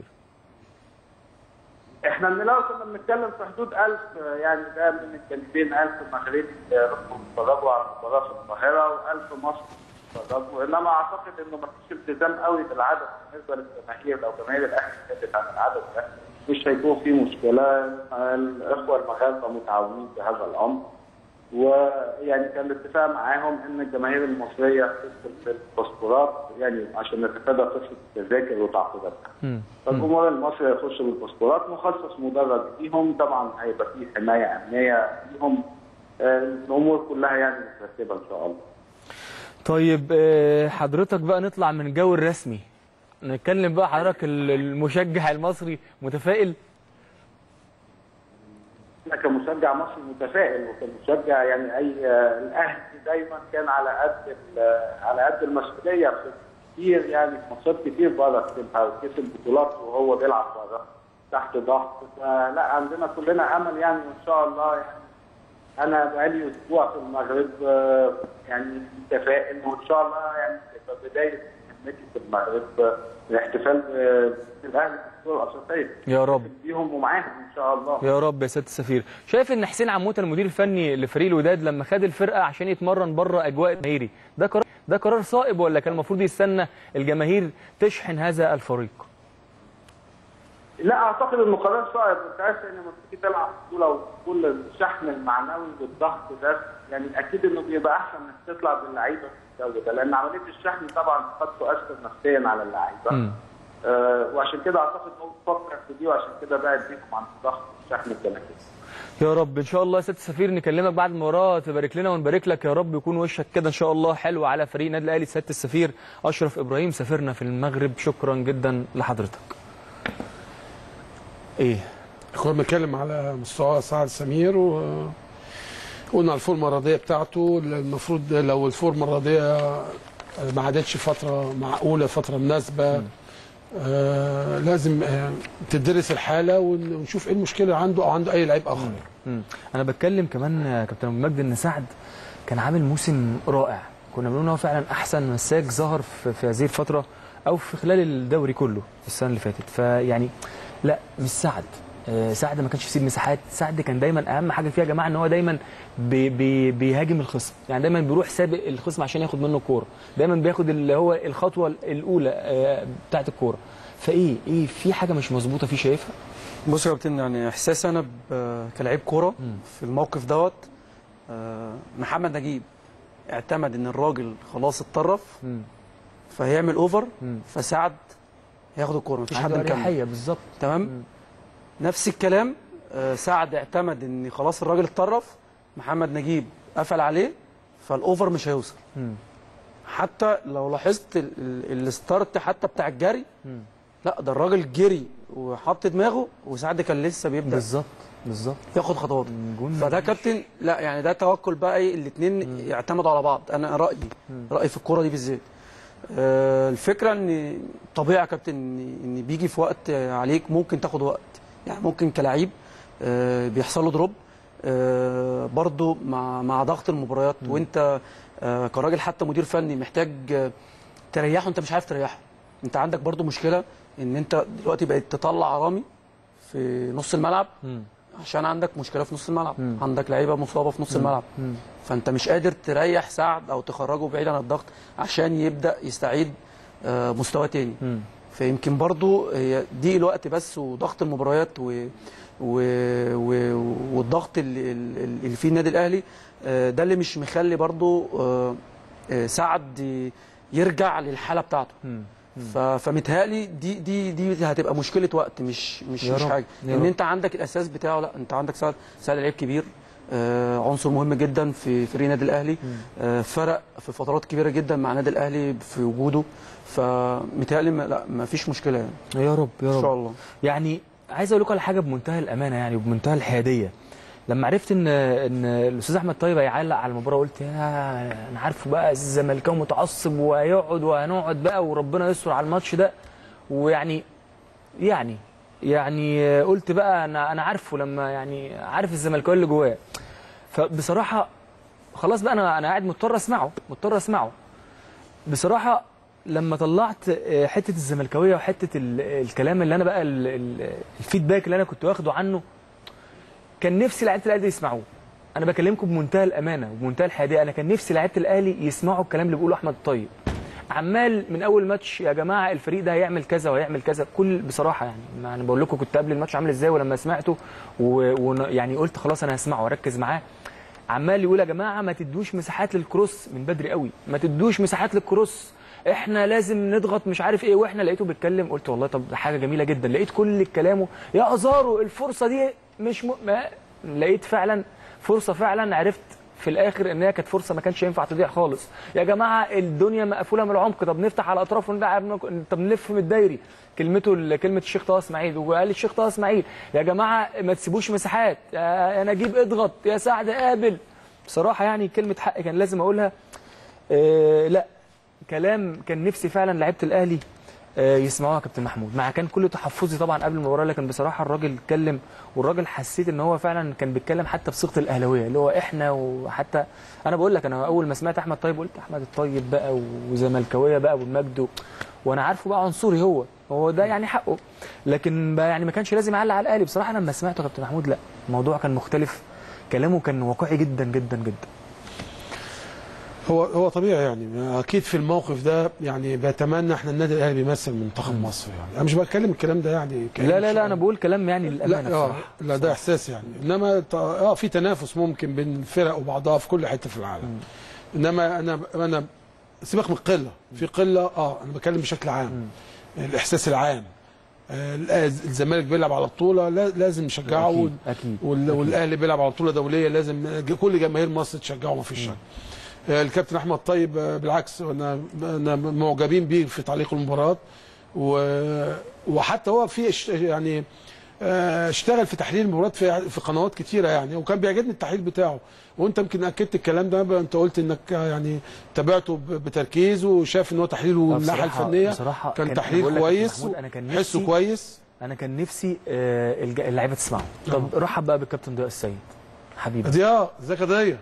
احنا من الاول كنا بنتكلم في حدود 1000 يعني ده من الجانبين 1000 مغربي رحوا اتفرجوا على المباراه في القاهره و1000 مصري اتفرجوا انما اعتقد انه ما فيش التزام قوي بالعدد بالنسبه للجماهير لو جماهير الاهلي زادت عن العدد ده مش هيكون في مشكله الاخوه المغاربه متعاونين في هذا الامر ويعني كان الاتفاق معاهم ان الجماهير المصريه تدخل في الباسبورات يعني عشان نتفادى قصه التذاكر وتعقيداتها. مم. فالجمهور المصري يخش بالباسبورات مخصص مدرج ليهم طبعا هيبقى فيه حمايه امنيه ليهم آه، الامور كلها يعني مترتبه ان شاء الله. طيب آه، حضرتك بقى نطلع من الجو الرسمي نتكلم بقى حضرتك ال- المشجع المصري متفائل انا كمشجع مصري متفائل وكمشجع يعني اي آه، الاهلي دايما كان على قد ال- على قد المسؤوليه في كتير يعني في ماتشات كتير بره كسبها وكسب بطولات وهو بيلعب بره تحت ضغط فلا عندنا كلنا امل يعني وان شاء الله يعني انا بقالي اسبوع في المغرب آه، يعني متفائل وان شاء الله يعني تبقى بدايه مهمتي في المغرب آه، الاحتفال ب- بالاهلي بالبطوله الافريقيه يا رب بيهم ومعاهم ان شاء الله يا رب يا سياده السفير شايف ان حسين عموته المدير الفني لفريق الوداد لما خد الفرقه عشان يتمرن بره اجواء الجماهيري ده قرار ده قرار صائب ولا كان المفروض يستنى الجماهير تشحن هذا الفريق لا اعتقد انه قرار صائب انت عارف ان لما تيجي تلعب بطوله وكل الشحن المعنوي والضغط ده يعني اكيد انه بيبقى احسن انك تطلع باللعيبه في الجو ده لان عمليه الشحن طبعا قد تؤثر نفسيا على اللعيبه مم. آه وعشان كده اعتقد انه فكر في دي وعشان كده بعد بيهم عن ضغط الشحن الجماهيري يا رب ان شاء الله يا سياده السفير نكلمك بعد المباراه تبارك لنا ونبارك لك يا رب يكون وشك كده ان شاء الله حلو على فريق النادي الاهلي سياده السفير اشرف ابراهيم سفيرنا في المغرب شكرا جدا لحضرتك ايه كنا بنتكلم على مستوى سعد سمير و قلنا على الفورمه الرياضيه بتاعته المفروض لو الفورمه الرياضيه ما عادتش فتره معقوله فتره مناسبه آه لازم آه تدرس الحاله ون- ونشوف ايه المشكله عنده او عنده اي لعيب اخر مم. انا بتكلم كمان يا كابتن ابو مجد ان سعد كان عامل موسم رائع كنا بنقول ان هو فعلا احسن مساك ظهر في, في هذه الفتره او في خلال الدوري كله السنه اللي فاتت فيعني لا مش سعد آه، سعد ما كانش يسيب مساحات سعد كان دايما اهم حاجه فيها يا جماعه ان هو دايما بي بي بيهاجم الخصم يعني دايما بيروح سابق الخصم عشان ياخد منه الكوره دايما بياخد اللي هو الخطوه الاولى آه، بتاعه الكوره فايه ايه في حاجه مش مظبوطه فيه شايفها بص يا كابتن يعني احساسي انا ب- كلاعب كوره مم. في الموقف دوت آه، محمد نجيب اعتمد ان الراجل خلاص اتطرف مم. فهيعمل اوفر مم. فسعد هياخد الكوره مفيش حد عنده مكمل اريحيه بالظبط تمام مم. نفس الكلام آه، سعد اعتمد ان خلاص الراجل اتطرف محمد نجيب قفل عليه فالاوفر مش هيوصل مم. حتى لو لاحظت ال- ال- الستارت حتى بتاع الجري مم. لا ده الراجل جري وحط دماغه وسعد كان لسه بيبدا بالظبط بالظبط ياخد خطوات الجون فده كابتن لا يعني ده توكل بقى ايه الاثنين يعتمدوا على بعض انا رايي رايي في الكوره دي بالذات آه، الفكره ان طبيعي يا كابتن ان ان بيجي في وقت عليك ممكن تاخد وقت يعني ممكن كلاعب آه، بيحصل له دروب آه، برضو مع مع ضغط المباريات وانت آه، كراجل حتى مدير فني محتاج آه، تريحه انت مش عارف تريحه انت عندك برضو مشكله ان انت دلوقتي بقيت تطلع رامي في نص الملعب مم. عشان عندك مشكله في نص الملعب مم. عندك لعيبه مصابه في نص الملعب مم. فانت مش قادر تريح سعد او تخرجه بعيد عن الضغط عشان يبدا يستعيد آه، مستوى تاني مم. فيمكن برضو هي دي الوقت بس وضغط المباريات و و و والضغط اللي, اللي فيه النادي الاهلي آه، ده اللي مش مخلي برضو آه، آه، سعد يرجع للحاله بتاعته مم. ف- فمتهيألي دي دي دي هتبقى مشكله وقت مش مش يا مش رب، حاجه يا ان رب. انت عندك الاساس بتاعه لا انت عندك سعد سعد لعيب كبير آه عنصر مهم جدا في فريق النادي الاهلي آه فرق في فترات كبيره جدا مع النادي الاهلي في وجوده فمتهيألي ما لا ما فيش مشكله يعني يا رب يا ان رب شاء الله يعني عايز اقول لكم على حاجه بمنتهى الامانه يعني وبمنتهى الحياديه لما عرفت ان ان الاستاذ احمد طيب هيعلق على المباراه قلت يا انا عارفه بقى الزمالكاوي متعصب وهيقعد وهنقعد بقى وربنا يستر على الماتش ده ويعني يعني يعني قلت بقى انا انا عارفه لما يعني عارف الزملكاوي اللي جواه فبصراحه خلاص بقى انا انا قاعد مضطر اسمعه مضطر اسمعه بصراحه لما طلعت آه، حته الزملكاويه وحته ال- الكلام اللي انا بقى ال- ال- الفيدباك اللي انا كنت واخده عنه كان نفسي لعيبه الاهلي يسمعوه انا بكلمكم بمنتهى الامانه وبمنتهى الحياديه انا كان نفسي لعيبه الاهلي يسمعوا الكلام اللي بيقوله احمد الطيب عمال من اول ماتش يا جماعه الفريق ده هيعمل كذا وهيعمل كذا كل بصراحه يعني ما انا بقول لكم كنت قبل الماتش عامل ازاي ولما سمعته ويعني قلت خلاص انا هسمعه واركز معاه عمال يقول يا جماعه ما تدوش مساحات للكروس من بدري قوي ما تدوش مساحات للكروس احنا لازم نضغط مش عارف ايه واحنا لقيته بيتكلم قلت والله طب ده حاجه جميله جدا لقيت كل كلامه يا ازارو الفرصه دي مش م... ما... لقيت فعلا فرصه فعلا عرفت في الاخر ان هي كانت فرصه ما كانش ينفع تضيع خالص يا جماعه الدنيا مقفوله من العمق طب نفتح على الاطراف ونلعب طب نلف من الدايري كلمته كلمه الشيخ طه اسماعيل وقال الشيخ طه اسماعيل يا جماعه ما تسيبوش مساحات يا نجيب اضغط يا سعد قابل بصراحه يعني كلمه حق كان لازم اقولها آه لا كلام كان نفسي فعلا لعيبه الاهلي آه يسمعوها يا كابتن محمود مع كان كل تحفظي طبعا قبل المباراه لكن بصراحه الراجل اتكلم والراجل حسيت ان هو فعلا كان بيتكلم حتى بصيغه الاهلاويه اللي هو احنا وحتى انا بقول لك انا اول ما سمعت احمد طيب قلت احمد الطيب بقى وزملكاويه بقى والمجد و- وانا عارفه بقى عنصري هو هو ده يعني حقه لكن بقى يعني ما كانش لازم يعلق على الاهلي بصراحه لما سمعته يا كابتن محمود لا الموضوع كان مختلف كلامه كان واقعي جدا جدا جدا هو هو طبيعي يعني اكيد في الموقف ده يعني بتمنى احنا النادي الاهلي بيمثل منتخب مصر يعني انا مش بتكلم الكلام ده يعني كأنه لا لا شيء- لا انا بقول كلام يعني للامانه لا اه بصراحه لا ده احساس يعني انما ط- اه في تنافس ممكن بين الفرق وبعضها في كل حته في العالم انما انا انا سيبك من القله في قله اه انا بتكلم بشكل عام الاحساس العام آه، الزمالك بيلعب على بطوله لا- لازم نشجعه اكيد وال- اكيد وال- والاهلي بيلعب على بطوله دوليه لازم كل جماهير مصر تشجعه ما فيش شك آه، الكابتن احمد طيب آه، بالعكس انا انا معجبين بيه في تعليق المباراه و... وحتى هو في إش- يعني آه، اشتغل في تحليل المباريات في في قنوات كتيره يعني وكان بيعجبني التحليل بتاعه وانت يمكن اكدت الكلام ده بقى انت قلت انك يعني تابعته ب- بتركيز وشاف ان هو تحليله من الناحيه بصراحة- الفنيه بصراحة كان كان- تحليل بقول لك كويس محمود، أنا كان حسه نفسي- كويس انا كان نفسي آه، الج- اللعيبه تسمعه طب رحب بقى بالكابتن ضياء السيد حبيبي ضياء ازيك يا ضياء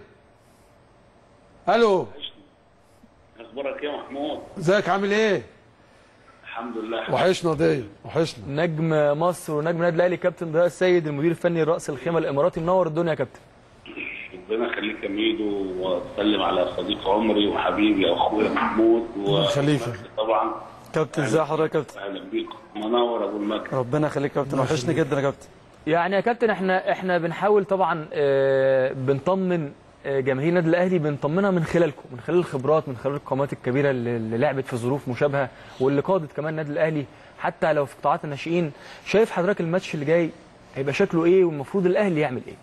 الو اخبارك ايه يا محمود ازيك عامل ايه الحمد لله وحشنا ضياء وحشنا نجم مصر ونجم النادي الاهلي كابتن ضياء السيد المدير الفني راس الخيمه الاماراتي منور الدنيا يا كابتن ربنا يخليك يا ميدو واتكلم على صديق عمري وحبيبي واخويا محمود و يخليك. طبعا كابتن ازي حضرتك يا كابتن اهلا بيكم منور ابو المجد ربنا يخليك يا كابتن وحشني جدا يا كابتن يعني يا كابتن احنا احنا بنحاول طبعا آه، بنطمن آه، جماهير النادي الاهلي بنطمنها من خلالكم من خلال الخبرات من خلال القامات الكبيره اللي اللي لعبت في ظروف مشابهه واللي قادت كمان النادي الاهلي حتى لو في قطاعات الناشئين شايف حضرتك الماتش اللي جاي هيبقى شكله ايه والمفروض الاهلي يعمل ايه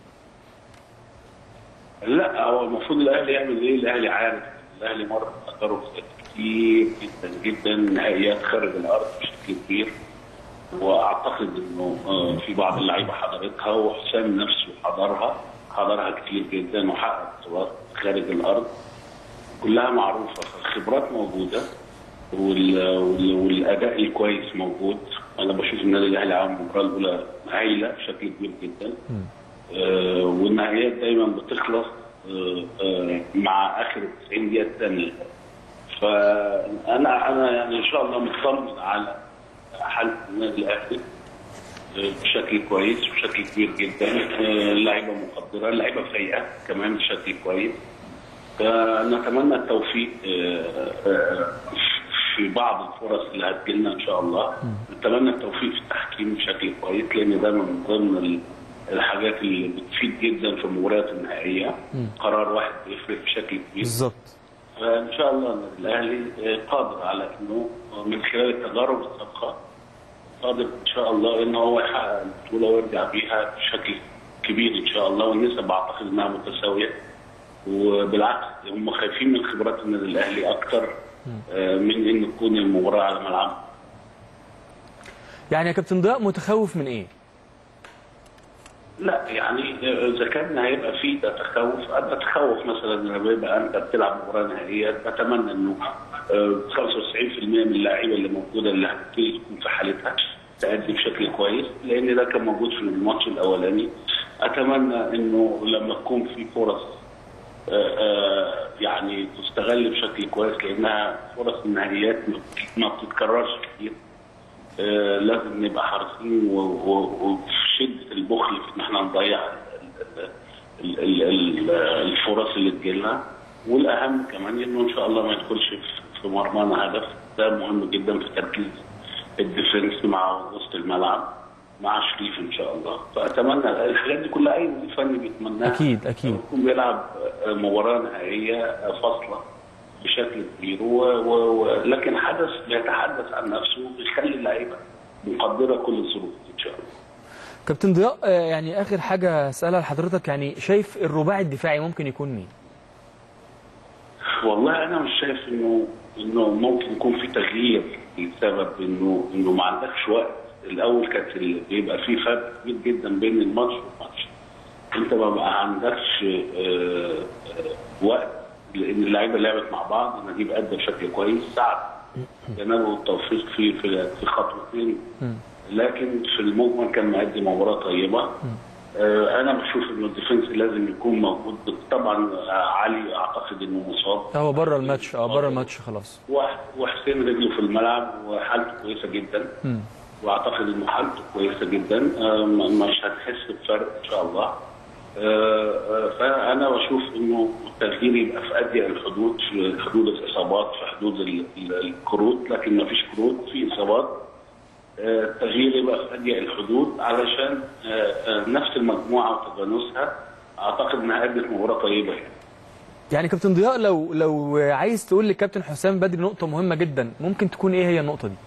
لا هو المفروض الاهلي يعمل ايه الاهلي عارف الاهلي مر بتجارب كتير جدا جدا نهائيات خارج الارض بشكل كبير واعتقد انه آه، في بعض اللعيبه حضرتها وحسام نفسه حضرها حضرها كتير جدا وحقق بطولات خارج الارض كلها معروفه فالخبرات موجوده وال... وال... والاداء الكويس موجود انا بشوف النادي الاهلي عامل المباراه الاولى هايله بشكل كبير جدا آه، والنهائيات دايما بتخلص آه، آه، مع اخر 90 دقيقه الثانيه فانا انا يعني ان شاء الله مطمن على حاله النادي الاهلي آه، بشكل كويس بشكل كبير جدا آه، اللعيبه مقدره اللعيبه فايقه كمان بشكل كويس فنتمنى التوفيق آه، آه، في بعض الفرص اللي هتجيلنا ان شاء الله نتمنى التوفيق في التحكيم بشكل كويس لان ده من ضمن ال- الحاجات اللي بتفيد جدا في المباريات النهائيه قرار واحد بيفرق بشكل كبير بالظبط فان شاء الله النادي الاهلي آه، قادر على انه من خلال التجارب السابقه قادر ان شاء الله ان هو يحقق البطوله ويرجع بيها بشكل كبير ان شاء الله والنسب اعتقد انها متساويه وبالعكس هم خايفين من خبرات النادي الاهلي اكثر من ان تكون المباراه على ملعبه يعني يا كابتن ضياء متخوف من ايه لا يعني اذا كان هيبقى في ده تخوف انا اتخوف مثلا لما يبقى انت بتلعب مباراه نهائيه بتمنى انه آه، 95% من اللعيبه اللي موجوده اللي هتبتدي تكون في حالتها تأدي بشكل كويس لان ده كان موجود في الماتش الاولاني اتمنى انه لما تكون في فرص آه، آه، يعني تستغل بشكل كويس لانها فرص النهائيات ما بت- ما بتتكررش كتير آه، لازم نبقى حريصين و- و- وفي شده البخل في ان احنا نضيع ال- ال- ال- ال- الفرص اللي تجيلنا والاهم كمان انه ان شاء الله ما يدخلش في- في مرمانا هدف ده مهم جدا في تركيز الديفنس مع وسط الملعب مع شريف ان شاء الله فاتمنى الحاجات دي كلها اي مدير فني بيتمناها أكيد، أكيد. يكون بيلعب مباراه نهائيه فاصله بشكل كبير و... و... و... لكن حدث بيتحدث عن نفسه بيخلي اللعيبه مقدره كل الظروف ان شاء الله كابتن ضياء آه، يعني اخر حاجه اسالها لحضرتك يعني شايف الرباعي الدفاعي ممكن يكون مين والله انا مش شايف انه انه ممكن يكون في تغيير بسبب انه انه ما عندكش وقت الاول كانت ال- بيبقى في فرق كبير جدا بين الماتش والماتش انت ما بقى عندكش آه، آه، وقت لان اللعيبه لعبت مع بعض نجيب ادى بشكل كويس سعد جنابه التوفيق في في في خطوتين لكن في المجمل كان مأدي مباراه طيبه آه، انا بشوف انه الديفنس لازم يكون موجود طبعا آه، علي اعتقد انه مصاب هو بره الماتش اه بره الماتش خلاص وح- وحسين رجله في الملعب وحالته كويسه جدا مم. واعتقد انه حالته كويسه جدا آه، م- مش هتحس بفرق ان شاء الله آه، آه، فانا بشوف انه التغيير يبقى في اضيق الحدود في حدود الاصابات في حدود ال- ال- الكروت لكن ما فيش كروت في اصابات آه، التغيير يبقى في اضيق الحدود علشان آه، آه، نفس المجموعه وتجانسها اعتقد انها ادت مباراه طيبه يعني يعني كابتن ضياء لو لو عايز تقول للكابتن حسام بدري نقطه مهمه جدا ممكن تكون ايه هي النقطه دي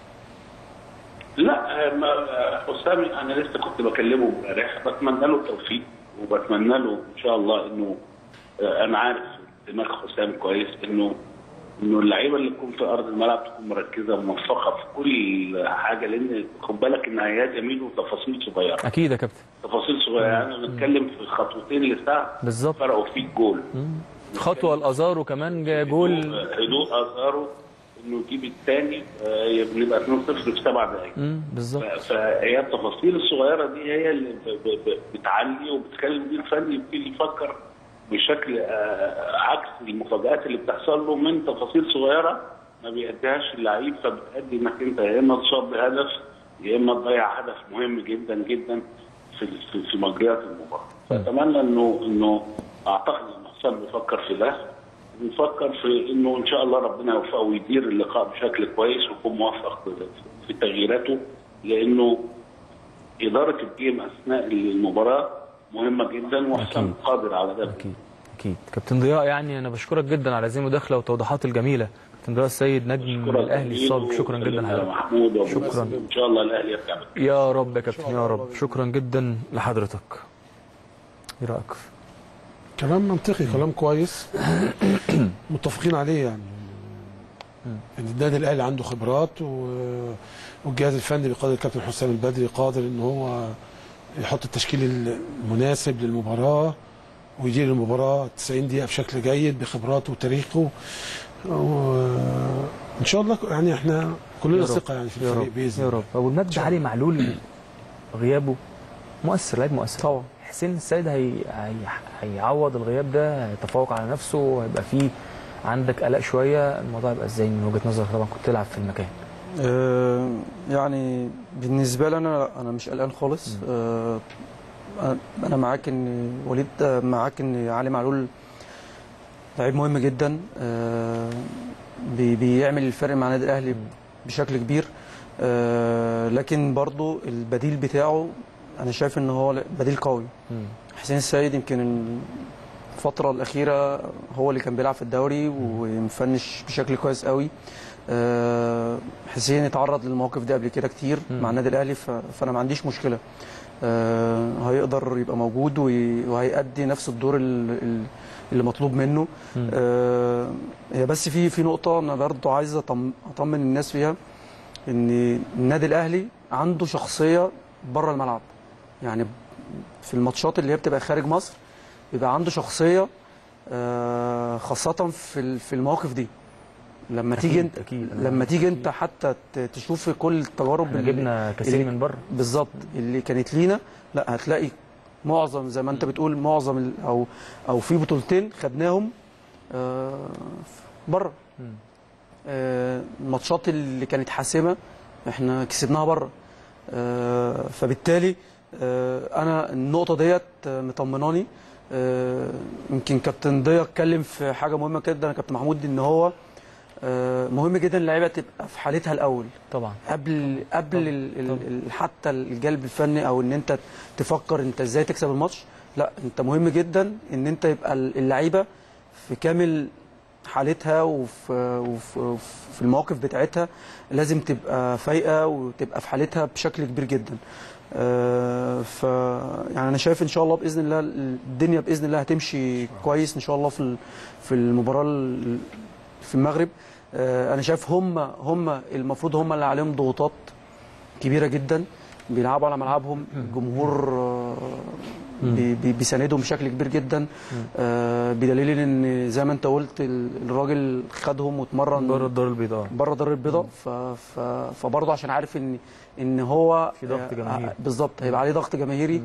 لا آه، ما- آه، حسام انا لسه كنت بكلمه امبارح بتمنى له التوفيق وبتمنى له ان شاء الله انه آه، انا عارف دماغ حسام كويس انه انه اللعيبه اللي تكون في ارض الملعب تكون مركزه وموفقه في كل حاجه لان خد بالك النهايات جميل وتفاصيل صغيره اكيد يا كابتن تفاصيل صغيره يعني بنتكلم في خطوتين لساعه بالظبط فرقوا فيك جول خطوه الازار وكمان جا جول هدوء اثاره انه يجيب الثاني بنبقى 2-0 في سبع دقائق مم، بالظبط ف- فهي التفاصيل الصغيره دي هي اللي ب- ب- ب- بتعلي وبتخلي المدير الفني يبتدي يفكر بشكل آه، عكس المفاجات اللي بتحصل له من تفاصيل صغيره ما بيأديهاش اللعيب فبتأدي انك انت يا اما تصاب بهدف يا اما تضيع هدف مهم جدا جدا في في, في مجريات المباراه فاتمنى انه انه اعتقد ان حسام بيفكر في ده بيفكر في انه ان شاء الله ربنا يوفقه ويدير اللقاء بشكل كويس ويكون موفق في- في تغييراته لانه اداره الجيم اثناء المباراه مهمه جدا وحسام أكيد. قادر على ده اكيد اكيد كابتن ضياء يعني انا بشكرك جدا على هذه المداخله والتوضيحات الجميله كابتن ضياء السيد نجم شكرا الاهلي جزيلا السابق شكرا جدا وسلم على حضرتك محمود وأبو شكراً. بكر. ان شاء الله الاهلي يرجع بالتوفيق. يا رب يا كابتن يا رب شكرا جدا لحضرتك ايه رايك كلام منطقي كلام كويس متفقين عليه يعني ان النادي الاهلي عنده خبرات و- والجهاز الفني بقدر الكابتن حسام البدري قادر ان هو يحط التشكيل المناسب للمباراه ويدير المباراه 90 دقيقه بشكل جيد بخبراته وتاريخه وان شاء الله يعني احنا كلنا يا رب. ثقه يعني في يا الفريق رب باذن يا الله رب ابو المجد علي معلول غيابه مؤثر لعيب مؤثر طبعا حسين السيد هي... هي... هيعوض الغياب ده هيتفوق على نفسه هيبقى فيه عندك قلق شويه الموضوع يبقى ازاي من وجهه نظرك طبعا كنت تلعب في المكان آه، يعني بالنسبه لي انا انا مش قلقان خالص آه، أنا- انا معاك ان وليد آه، معاك ان علي معلول لعيب مهم جدا آه، بي- بيعمل الفرق مع النادي الاهلي بشكل كبير آه، لكن برضو البديل بتاعه انا شايف ان هو بديل قوي حسين السيد يمكن الفترة الأخيرة هو اللي كان بيلعب في الدوري ومفنش بشكل كويس قوي آه، حسين اتعرض للمواقف دي قبل كده كتير مم. مع النادي الأهلي ف- فأنا ما عنديش مشكلة آه، هيقدر يبقى موجود وي- وهيأدي نفس الدور ال- ال- اللي مطلوب منه مم. آه، هي بس في في نقطة أنا برضو عايز أطم- أطمن الناس فيها إن النادي الأهلي عنده شخصية بره الملعب يعني في الماتشات اللي هي بتبقى خارج مصر بيبقى عنده شخصيه آه، خاصه في ال- في المواقف دي لما أكيد، تيجي انت أكيد. لما تيجي انت حتى ت- تشوف كل التجارب احنا اللي- جبنا كاسين اللي- من بره بالظبط اللي كانت لينا لا هتلاقي معظم زي ما انت بتقول معظم ال- او او في بطولتين خدناهم آه، بره مم. آه، الماتشات اللي كانت حاسمه احنا كسبناها بره آه، فبالتالي آه، انا النقطه ديت آه، مطمناني آه، يمكن كابتن ضياء اتكلم في حاجه مهمه جدا يا كابتن محمود ان هو آه، مهم جدا اللعيبه تبقى في حالتها الاول طبعا قبل قبل ال ال ال حتى الجلب الفني او ان انت تفكر انت ازاي تكسب الماتش لا انت مهم جدا ان انت يبقى اللعيبه في كامل حالتها وفي, وفي, وفي المواقف بتاعتها لازم تبقى فايقه وتبقى في حالتها بشكل كبير جدا آه، ف يعني انا شايف ان شاء الله باذن الله الدنيا باذن الله هتمشي كويس ان شاء الله في ال- في المباراه ال- في المغرب آه، انا شايف هم هم المفروض هم اللي عليهم ضغوطات كبيره جدا بيلعبوا على ملعبهم الجمهور آه، بي- بي- بيساندهم بشكل كبير جدا آه، بدليل ان زي ما انت قلت ال- الراجل خدهم واتمرن بره الدار البيضاء بره دار البيضاء ف... ف... فبرضه عشان عارف ان ان هو في ضغط آه، جماهيري. بالظبط هيبقى عليه ضغط جماهيري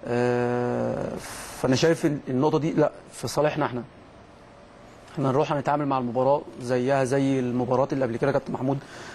آه فانا شايف إن النقطه دي لا في صالحنا احنا احنا نروح هنتعامل مع المباراه زيها زي المباريات اللي قبل كده كابتن محمود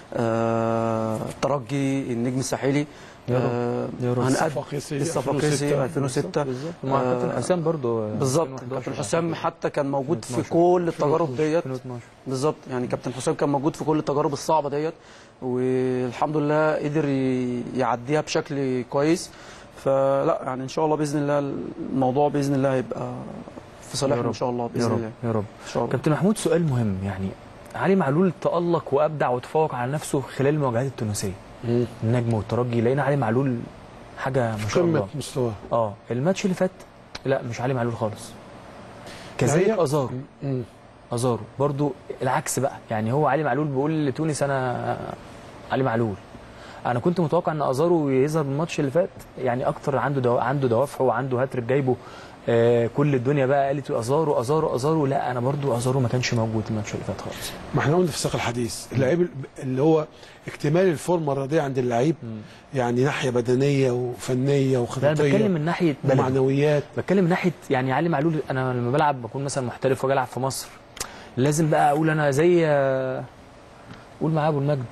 آه الترجي النجم الساحلي يا رب. آه يا رب. هنقد الصفاقسي الصفاقسي 2006 بالظبط مع آه، كابتن حسام برضو بالظبط 2011 كابتن حسام حتى كان موجود في 2012. كل التجارب ديت 2012 بالظبط يعني كابتن حسام كان موجود في كل التجارب الصعبه ديت والحمد لله قدر ي- يعديها بشكل كويس فلا يعني ان شاء الله باذن الله الموضوع باذن الله هيبقى في صالحنا رب. ان شاء الله يا باذن رب الله يا رب ان شاء الله كابتن محمود سؤال مهم يعني علي معلول تألق وأبدع وتفوق على نفسه خلال المواجهات التونسية النجم والترجي لقينا علي معلول حاجة ما شاء قمه الله مستواه اه الماتش اللي فات لا مش علي معلول خالص كذلك هي- أزار مم. ازارو برضو العكس بقى يعني هو علي معلول بيقول لتونس انا علي معلول انا كنت متوقع ان ازارو يظهر الماتش اللي فات يعني اكتر عنده دو... عنده دوافع وعنده هاتريك جايبه آه كل الدنيا بقى قالت ازارو ازارو ازارو لا انا برضو ازارو ما كانش موجود الماتش اللي فات خالص ما احنا قلنا في سياق الحديث اللعيب اللي هو اكتمال الفورمه الرياضيه عند اللعيب يعني ناحيه بدنيه وفنيه ده انا وخططيه بتكلم من ناحيه بلد ومعنويات بتكلم من ناحيه يعني علي معلول انا لما بلعب بكون مثلا محترف واجي العب في مصر لازم بقى اقول انا زي آه، قول معاه ابو المجد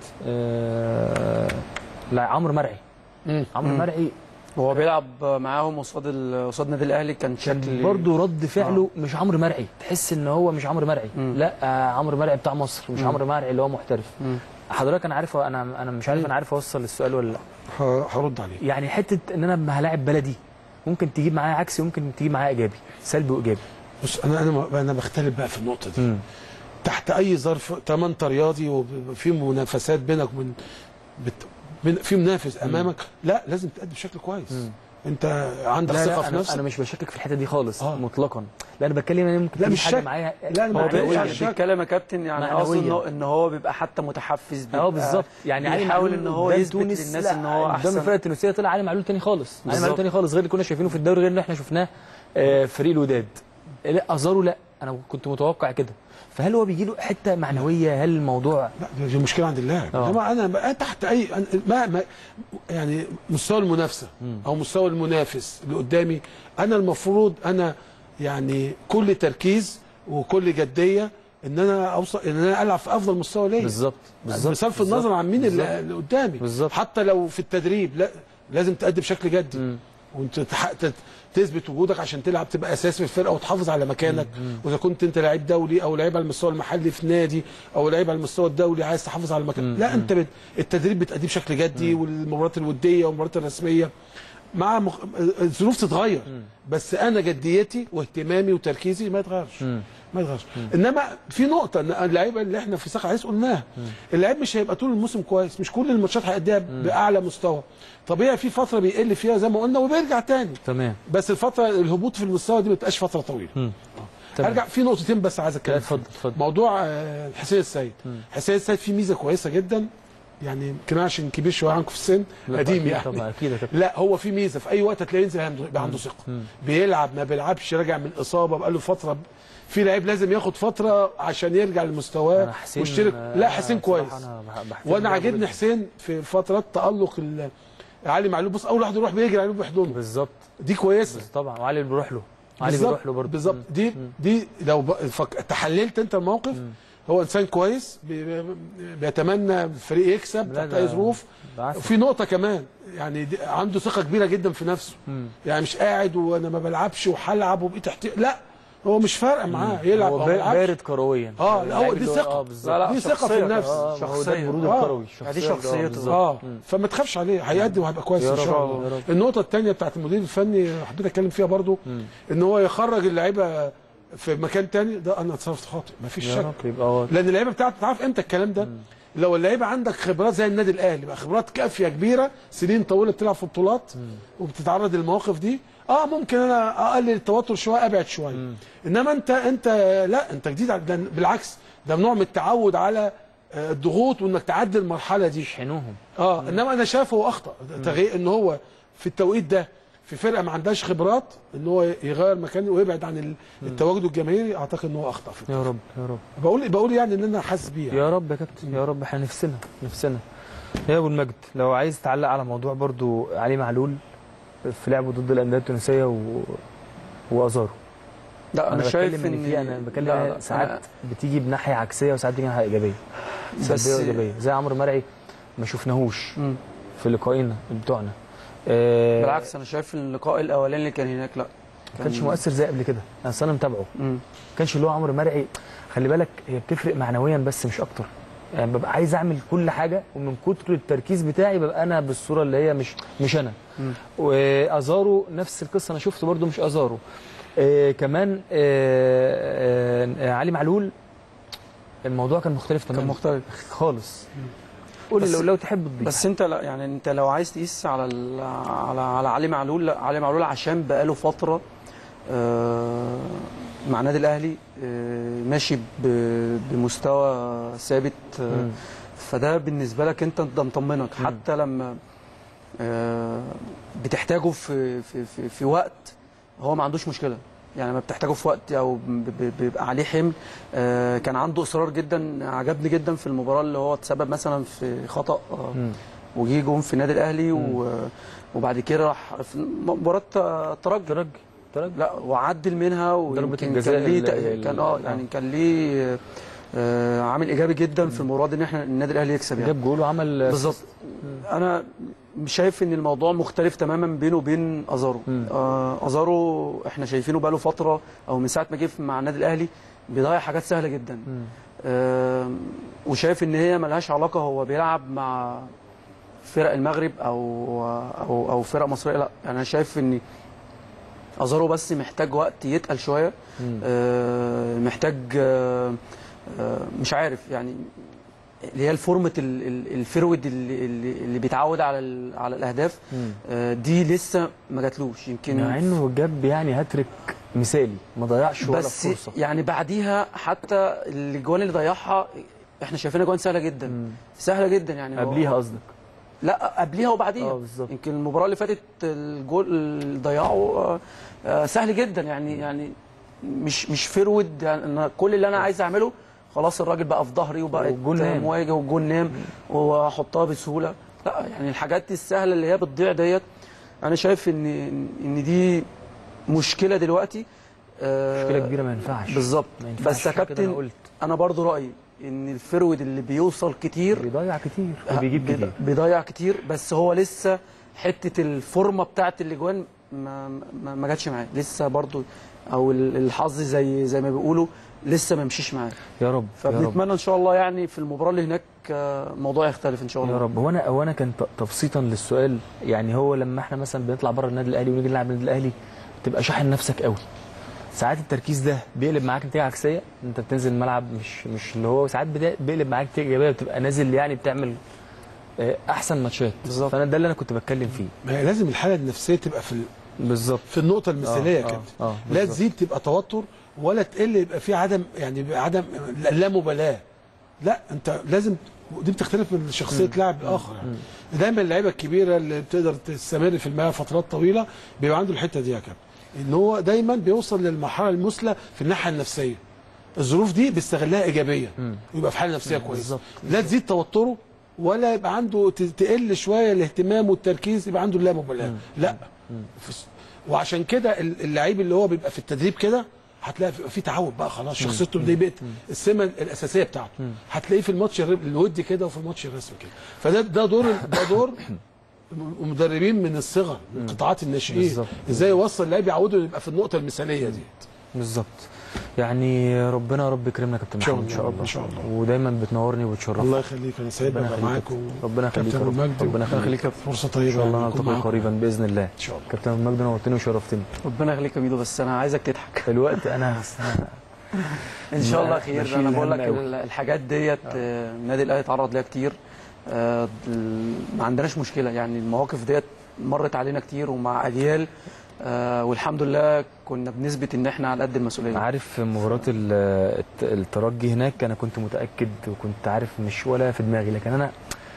آه، لا عمرو مرعي مم. عمرو مرعي وهو بيلعب معاهم قصاد ال- قصاد النادي الاهلي كان كان شكل برضه رد فعله مش عمرو مرعي تحس ان هو مش عمرو مرعي مم. لا آه، عمرو مرعي بتاع مصر مش مم. عمرو مرعي اللي هو محترف مم. حضرتك انا عارف انا انا مش عارف انا عارف اوصل السؤال ولا لا ه- هرد عليه يعني حته ان انا لما هلاعب بلدي ممكن تجيب معايا عكسي ممكن تجيب معايا ايجابي سلبي وايجابي بص انا انا انا بختلف بقى في النقطه دي تحت اي ظرف طالما انت رياضي وفي منافسات بينك وبين بت... بين- في منافس امامك لا لازم تأدي بشكل كويس مم. انت عندك لا ثقه لا في أنا, نفسك انا مش بشكك في الحته دي خالص آه. آه. مطلقا لا انا بتكلم ان ممكن لا، تجيب مش حاجه شك. معايا لا، هو معنوية. بي- يعني شك. بيتكلم يا كابتن يعني معنوية. قصدي انه ان هو بيبقى حتى متحفز بيبقى اه بالظبط يعني علي بيحاول معلول ان هو قدام يثبت للناس لا، ان هو قدام احسن الفرقه التونسيه طلع علي معلول تاني خالص علي معلول بالظبط. تاني خالص غير اللي كنا شايفينه في الدوري غير اللي احنا شفناه آه، فريق الوداد لا ازارو لا انا كنت متوقع كده فهل هو بيجي له حته معنويه هل الموضوع لا دي مشكله عند اللاعب آه. انما انا بقى تحت اي أنا- ما, ما يعني مستوى المنافسه او مستوى المنافس اللي قدامي انا المفروض انا يعني كل تركيز وكل جديه ان انا اوصل ان انا العب في افضل مستوى ليا بالظبط بالظبط بصرف بالظبط، النظر عن مين بالظبط. اللي, اللي قدامي بالظبط. حتى لو في التدريب لا لازم تأدي بشكل جدي مم. وانت تح- تت- تثبت وجودك عشان تلعب تبقى اساس في الفرقه وتحافظ على مكانك واذا كنت انت لعيب دولي او لعيب على المستوى المحلي في نادي او لعيب على المستوى الدولي عايز تحافظ على المكان لا انت بت... التدريب بتأديه بشكل جدي والمباريات الوديه والمباريات الرسميه مع مخ... الظروف تتغير بس انا جديتي واهتمامي وتركيزي ما يتغيرش مم. ما يتغيرش انما في نقطه ان اللعيبه اللي احنا في ساق عايز قلناها اللعيب مش هيبقى طول الموسم كويس مش كل الماتشات هيأديها باعلى مستوى طبيعي في فتره بيقل فيها زي ما قلنا وبيرجع تاني تمام بس الفتره الهبوط في المستوى دي ما بتبقاش فتره طويله مم. تمام. ارجع في نقطتين بس عايز لا اتكلم اتفضل فيهم. اتفضل موضوع آه، حسين السيد حسين السيد فيه ميزه كويسه جدا يعني يمكن أنا عشان كبير شويه عنكم في السن لا، قديم أكيد يعني طبعا اكيد يا كابتن لا هو في ميزه في اي وقت هتلاقيه ينزل عنده يبقى عنده ثقه بيلعب ما بيلعبش راجع من اصابه بقاله فتره في لعيب لازم ياخد فتره عشان يرجع لمستواه انا حسين ويشترك آه، لا حسين بصراحة كويس أنا بح- بحترم وانا لعبه عاجبني جداً. حسين في فترات تالق ال- علي معلول بص اول واحد يروح بيجري عليه بيحضنه بالظبط دي كويسه بس طبعا وعلي اللي بيروح له علي بالظبط، بيروح له برضه بالظبط دي دي لو ب... فك... تحللت انت الموقف هو انسان كويس بي... بي- بيتمنى الفريق يكسب لا، تحت ده- اي ظروف بعافية. وفي نقطه كمان يعني دي... عنده ثقه كبيره جدا في نفسه مم. يعني مش قاعد وانا ما بلعبش وهلعب وبقيت احتي... لا هو مش فارقه معاه يلعب هو او ما با- يلعبش بارد كرويا اه لا هو اللعيب دي اللي هو- ثقه اه بالظبط لا، لا، دي ثقه في شخصية. النفس اه ما هو ده شخصية. البرود آه. الكروي دي شخصية، شخصيته. بالظبط. اه فما تخافش عليه هيأدي وهيبقى كويس يا ان رب، شاء يا الله رب. النقطه الثانيه بتاعت المدير الفني حضرتك اتكلم فيها برضو ان هو يخرج اللعيبه في مكان تاني ده انا اتصرفت خاطئ مفيش يا شك رب يبقى هو لان اللعيبه بتاعتك تعرف امتى الكلام ده لو اللعيبه عندك خبرات زي النادي الاهلي بقى خبرات كافيه كبيره سنين طويله بتلعب في بطولات وبتتعرض للمواقف دي اه ممكن انا اقلل التوتر شويه ابعد شويه انما انت انت لا انت جديد على- ده بالعكس ده نوع من التعود على آه، الضغوط وانك تعدي المرحله دي يشحنوهم اه انما انا شايف هو اخطا تغيير ان هو في التوقيت ده في فرقه ما عندهاش خبرات ان هو يغير مكانه ويبعد عن ال- التواجد الجماهيري اعتقد ان هو اخطا في يا رب يا رب بقول بقول يعني ان انا حاسس بيه يعني. يا رب يا كابتن يا رب احنا نفسنا نفسنا يا ابو المجد لو عايز تعلق على موضوع برضو علي معلول في لعبه ضد الانديه التونسيه و... وازارو لا انا, شايف بتكلم ان فيه انا بتكلم لا، لا، ساعات بتيجي بناحيه عكسيه وساعات بتيجي ناحيه ايجابيه بس- سلبيه وايجابيه زي عمرو مرعي ما شفناهوش مم. في لقائنا بتوعنا آه، بالعكس انا شايف اللقاء الاولاني اللي كان هناك لا ما كانش مؤثر زي قبل كده انا أصل انا متابعه مم. ما كانش اللي هو عمرو مرعي خلي بالك هي بتفرق معنويا بس مش اكتر يعني ببقى عايز اعمل كل حاجه ومن كتر التركيز بتاعي ببقى انا بالصوره اللي هي مش مش انا مم. وازارو نفس القصه انا شفته برده مش ازارو آه كمان آه آه علي معلول الموضوع كان مختلف كان تماما مختلف خالص قول بس- لو, لو تحب تضيف بس انت لا يعني انت لو عايز تقيس على ال- على على علي معلول لا علي معلول عشان بقاله فتره آه، مع النادي الاهلي آه، ماشي ب- بمستوى ثابت آه، مم. فده بالنسبه لك انت ده مطمنك حتى لما آه، بتحتاجه في في في, في وقت هو ما عندوش مشكله يعني لما بتحتاجه في وقت او ب- ب- بيبقى عليه حمل آه، كان عنده اصرار جدا عجبني جدا في المباراه اللي هو تسبب مثلا في خطا آه، مم. وجي جون في النادي الاهلي و- وبعد كده راح في مباراه الترجي ترجي ترجي لا وعدل منها ضربة ويمكن الجزاء كان ليه ال- تق- ال- كان اه يعني كان ليه آه، عامل ايجابي جدا في المباراه دي ان احنا النادي الاهلي يكسب يعني جاب جول وعمل بالظبط انا شايف ان الموضوع مختلف تماما بينه وبين ازارو مم. آه ازارو احنا شايفينه بقاله فتره او من ساعه ما جه مع النادي الاهلي بيضيع حاجات سهله جدا مم. آه وشايف ان هي ملهاش علاقه هو بيلعب مع فرق المغرب او او او فرق مصريه لا يعني انا شايف ان ازارو بس محتاج وقت يتقل شويه مم. آه، محتاج آه، آه، مش عارف يعني اللي هي الفورمة ال- ال- الفرود اللي, اللي اللي بيتعود على ال- على الاهداف مم. آه، دي لسه ما جاتلوش يمكن مع انه جاب يعني هاتريك مثالي ما ضيعش ولا بس فرصه يعني بعديها حتى الاجوان اللي ضيعها احنا شايفينها جوان سهله جدا مم. سهله جدا يعني هو- قبليها قصدك لا قبليها وبعديها اه بالظبط يمكن المباراه اللي فاتت الجول اللي ضيعه آه، آه، سهل جدا يعني يعني مش مش فرود يعني أنا كل اللي انا عايز اعمله خلاص الراجل بقى في ظهري وبقت والجون نام. مواجه والجون نام واحطها بسهوله لا يعني الحاجات السهله اللي هي بتضيع ديت انا شايف ان ان دي مشكله دلوقتي آه، مشكله كبيره ما ينفعش بالظبط ما ينفعش بس يا عشان كده كابتن انا قلت انا برضو رايي ان الفرود اللي بيوصل كتير بيضيع كتير وبيجيب بيض- كتير بيضيع كتير بس هو لسه حته الفورمه بتاعت الاجوان ما ما, ما جاتش معاه لسه برضو او ال- الحظ زي زي ما بيقولوا لسه ما مشيش معاه يا رب يا رب فبنتمنى ان شاء الله يعني في المباراه اللي هناك آه، الموضوع يختلف ان شاء الله يا رب هو انا هو انا كان ت- تبسيطا للسؤال يعني هو لما احنا مثلا بنطلع بره النادي الاهلي ونيجي نلعب النادي الاهلي بتبقى شاحن نفسك قوي ساعات التركيز ده بيقلب معاك نتيجه عكسيه انت بتنزل الملعب مش مش اللي هو ساعات بدا- بيقلب معاك نتيجه ايجابيه بتبقى نازل يعني بتعمل آه، احسن ماتشات بالظبط. فانا ده اللي انا كنت بتكلم فيه ما هي لازم الحاله النفسيه تبقى في ال- بالظبط في النقطه المثاليه يا آه، كابتن آه، لا بالظبط. تزيد تبقى توتر ولا تقل يبقى في عدم يعني يبقى عدم لا مبالاه لا انت لازم دي بتختلف من شخصيه لاعب لاخر يعني. دايما اللعيبه الكبيره اللي بتقدر تستمر في الملاعب فترات طويله بيبقى عنده الحته دي يا كابتن ان هو دايما بيوصل للمرحله المثلى في الناحيه النفسيه الظروف دي بيستغلها ايجابيه ويبقى في حاله نفسيه كويسه بالظبط. لا تزيد توتره ولا يبقى عنده ت- تقل شويه الاهتمام والتركيز يبقى عنده لا مبالاه لا في- وعشان كده ال- اللعيب اللي هو بيبقى في التدريب كده هتلاقي في- في تعود بقى خلاص شخصيته دي بقت السمه الاساسيه بتاعته هتلاقيه في الماتش الر- الودي كده وفي الماتش الرسمي كده فده ده دور ده دور م- مدربين من الصغر من قطاعات الناشئين بالظبط. ازاي يوصل اللعيب يعوده يبقى في النقطه المثاليه دي بالظبط يعني ربنا يا رب يكرمنا يا كابتن شاء محمد ان شاء الله، الله إن شاء الله. ودايما بتنورني وبتشرفني الله يخليك انا سعيد ربنا ابقى يخليك معاك يا و- كابتن. ربنا يخليك يا كابتن رب. مجدي ربنا يخليك يا فرصه ان طيبه شاء الله نكون نلتقي معاكم. قريبا باذن الله ان شاء الله كابتن مجدي نورتني وشرفتني ربنا يخليك يا ميدو بس انا عايزك تضحك الوقت انا أنا- ان شاء الله لا، خير بشيل انا بقول لك الهم أوي. ال- الحاجات ديت آه، النادي الاهلي اتعرض ليها كتير آه، ال- ما عندناش مشكله يعني المواقف ديت مرت علينا كتير ومع اجيال آه، والحمد لله كنا بنثبت ان احنا على قد المسؤوليه عارف في مباراة ال- الت- الترجي هناك أنا كنت متأكد وكنت عارف مش ولا في دماغي لكن أنا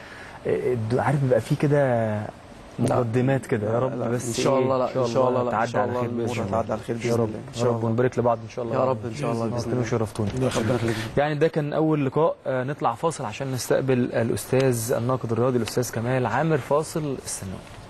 الد- عارف بيبقى فيه كده مقدمات كده يا رب لا، بس ان شاء إيه، الله لا ان شاء الله لا ان تعدي شاء على الله خير الامور بإذن الله هتعدي على خير يا باذن رب الله ان يا شاء رب الله ونبارك لبعض إن شاء الله يا رب ان شاء الله باذن نورتني الله وشرفتوني الله يخليك. ربنا يخليك يعني ده كان أول لقاء آه، نطلع فاصل عشان نستقبل الأستاذ الناقد الرياضي الأستاذ كمال عامر فاصل استنوا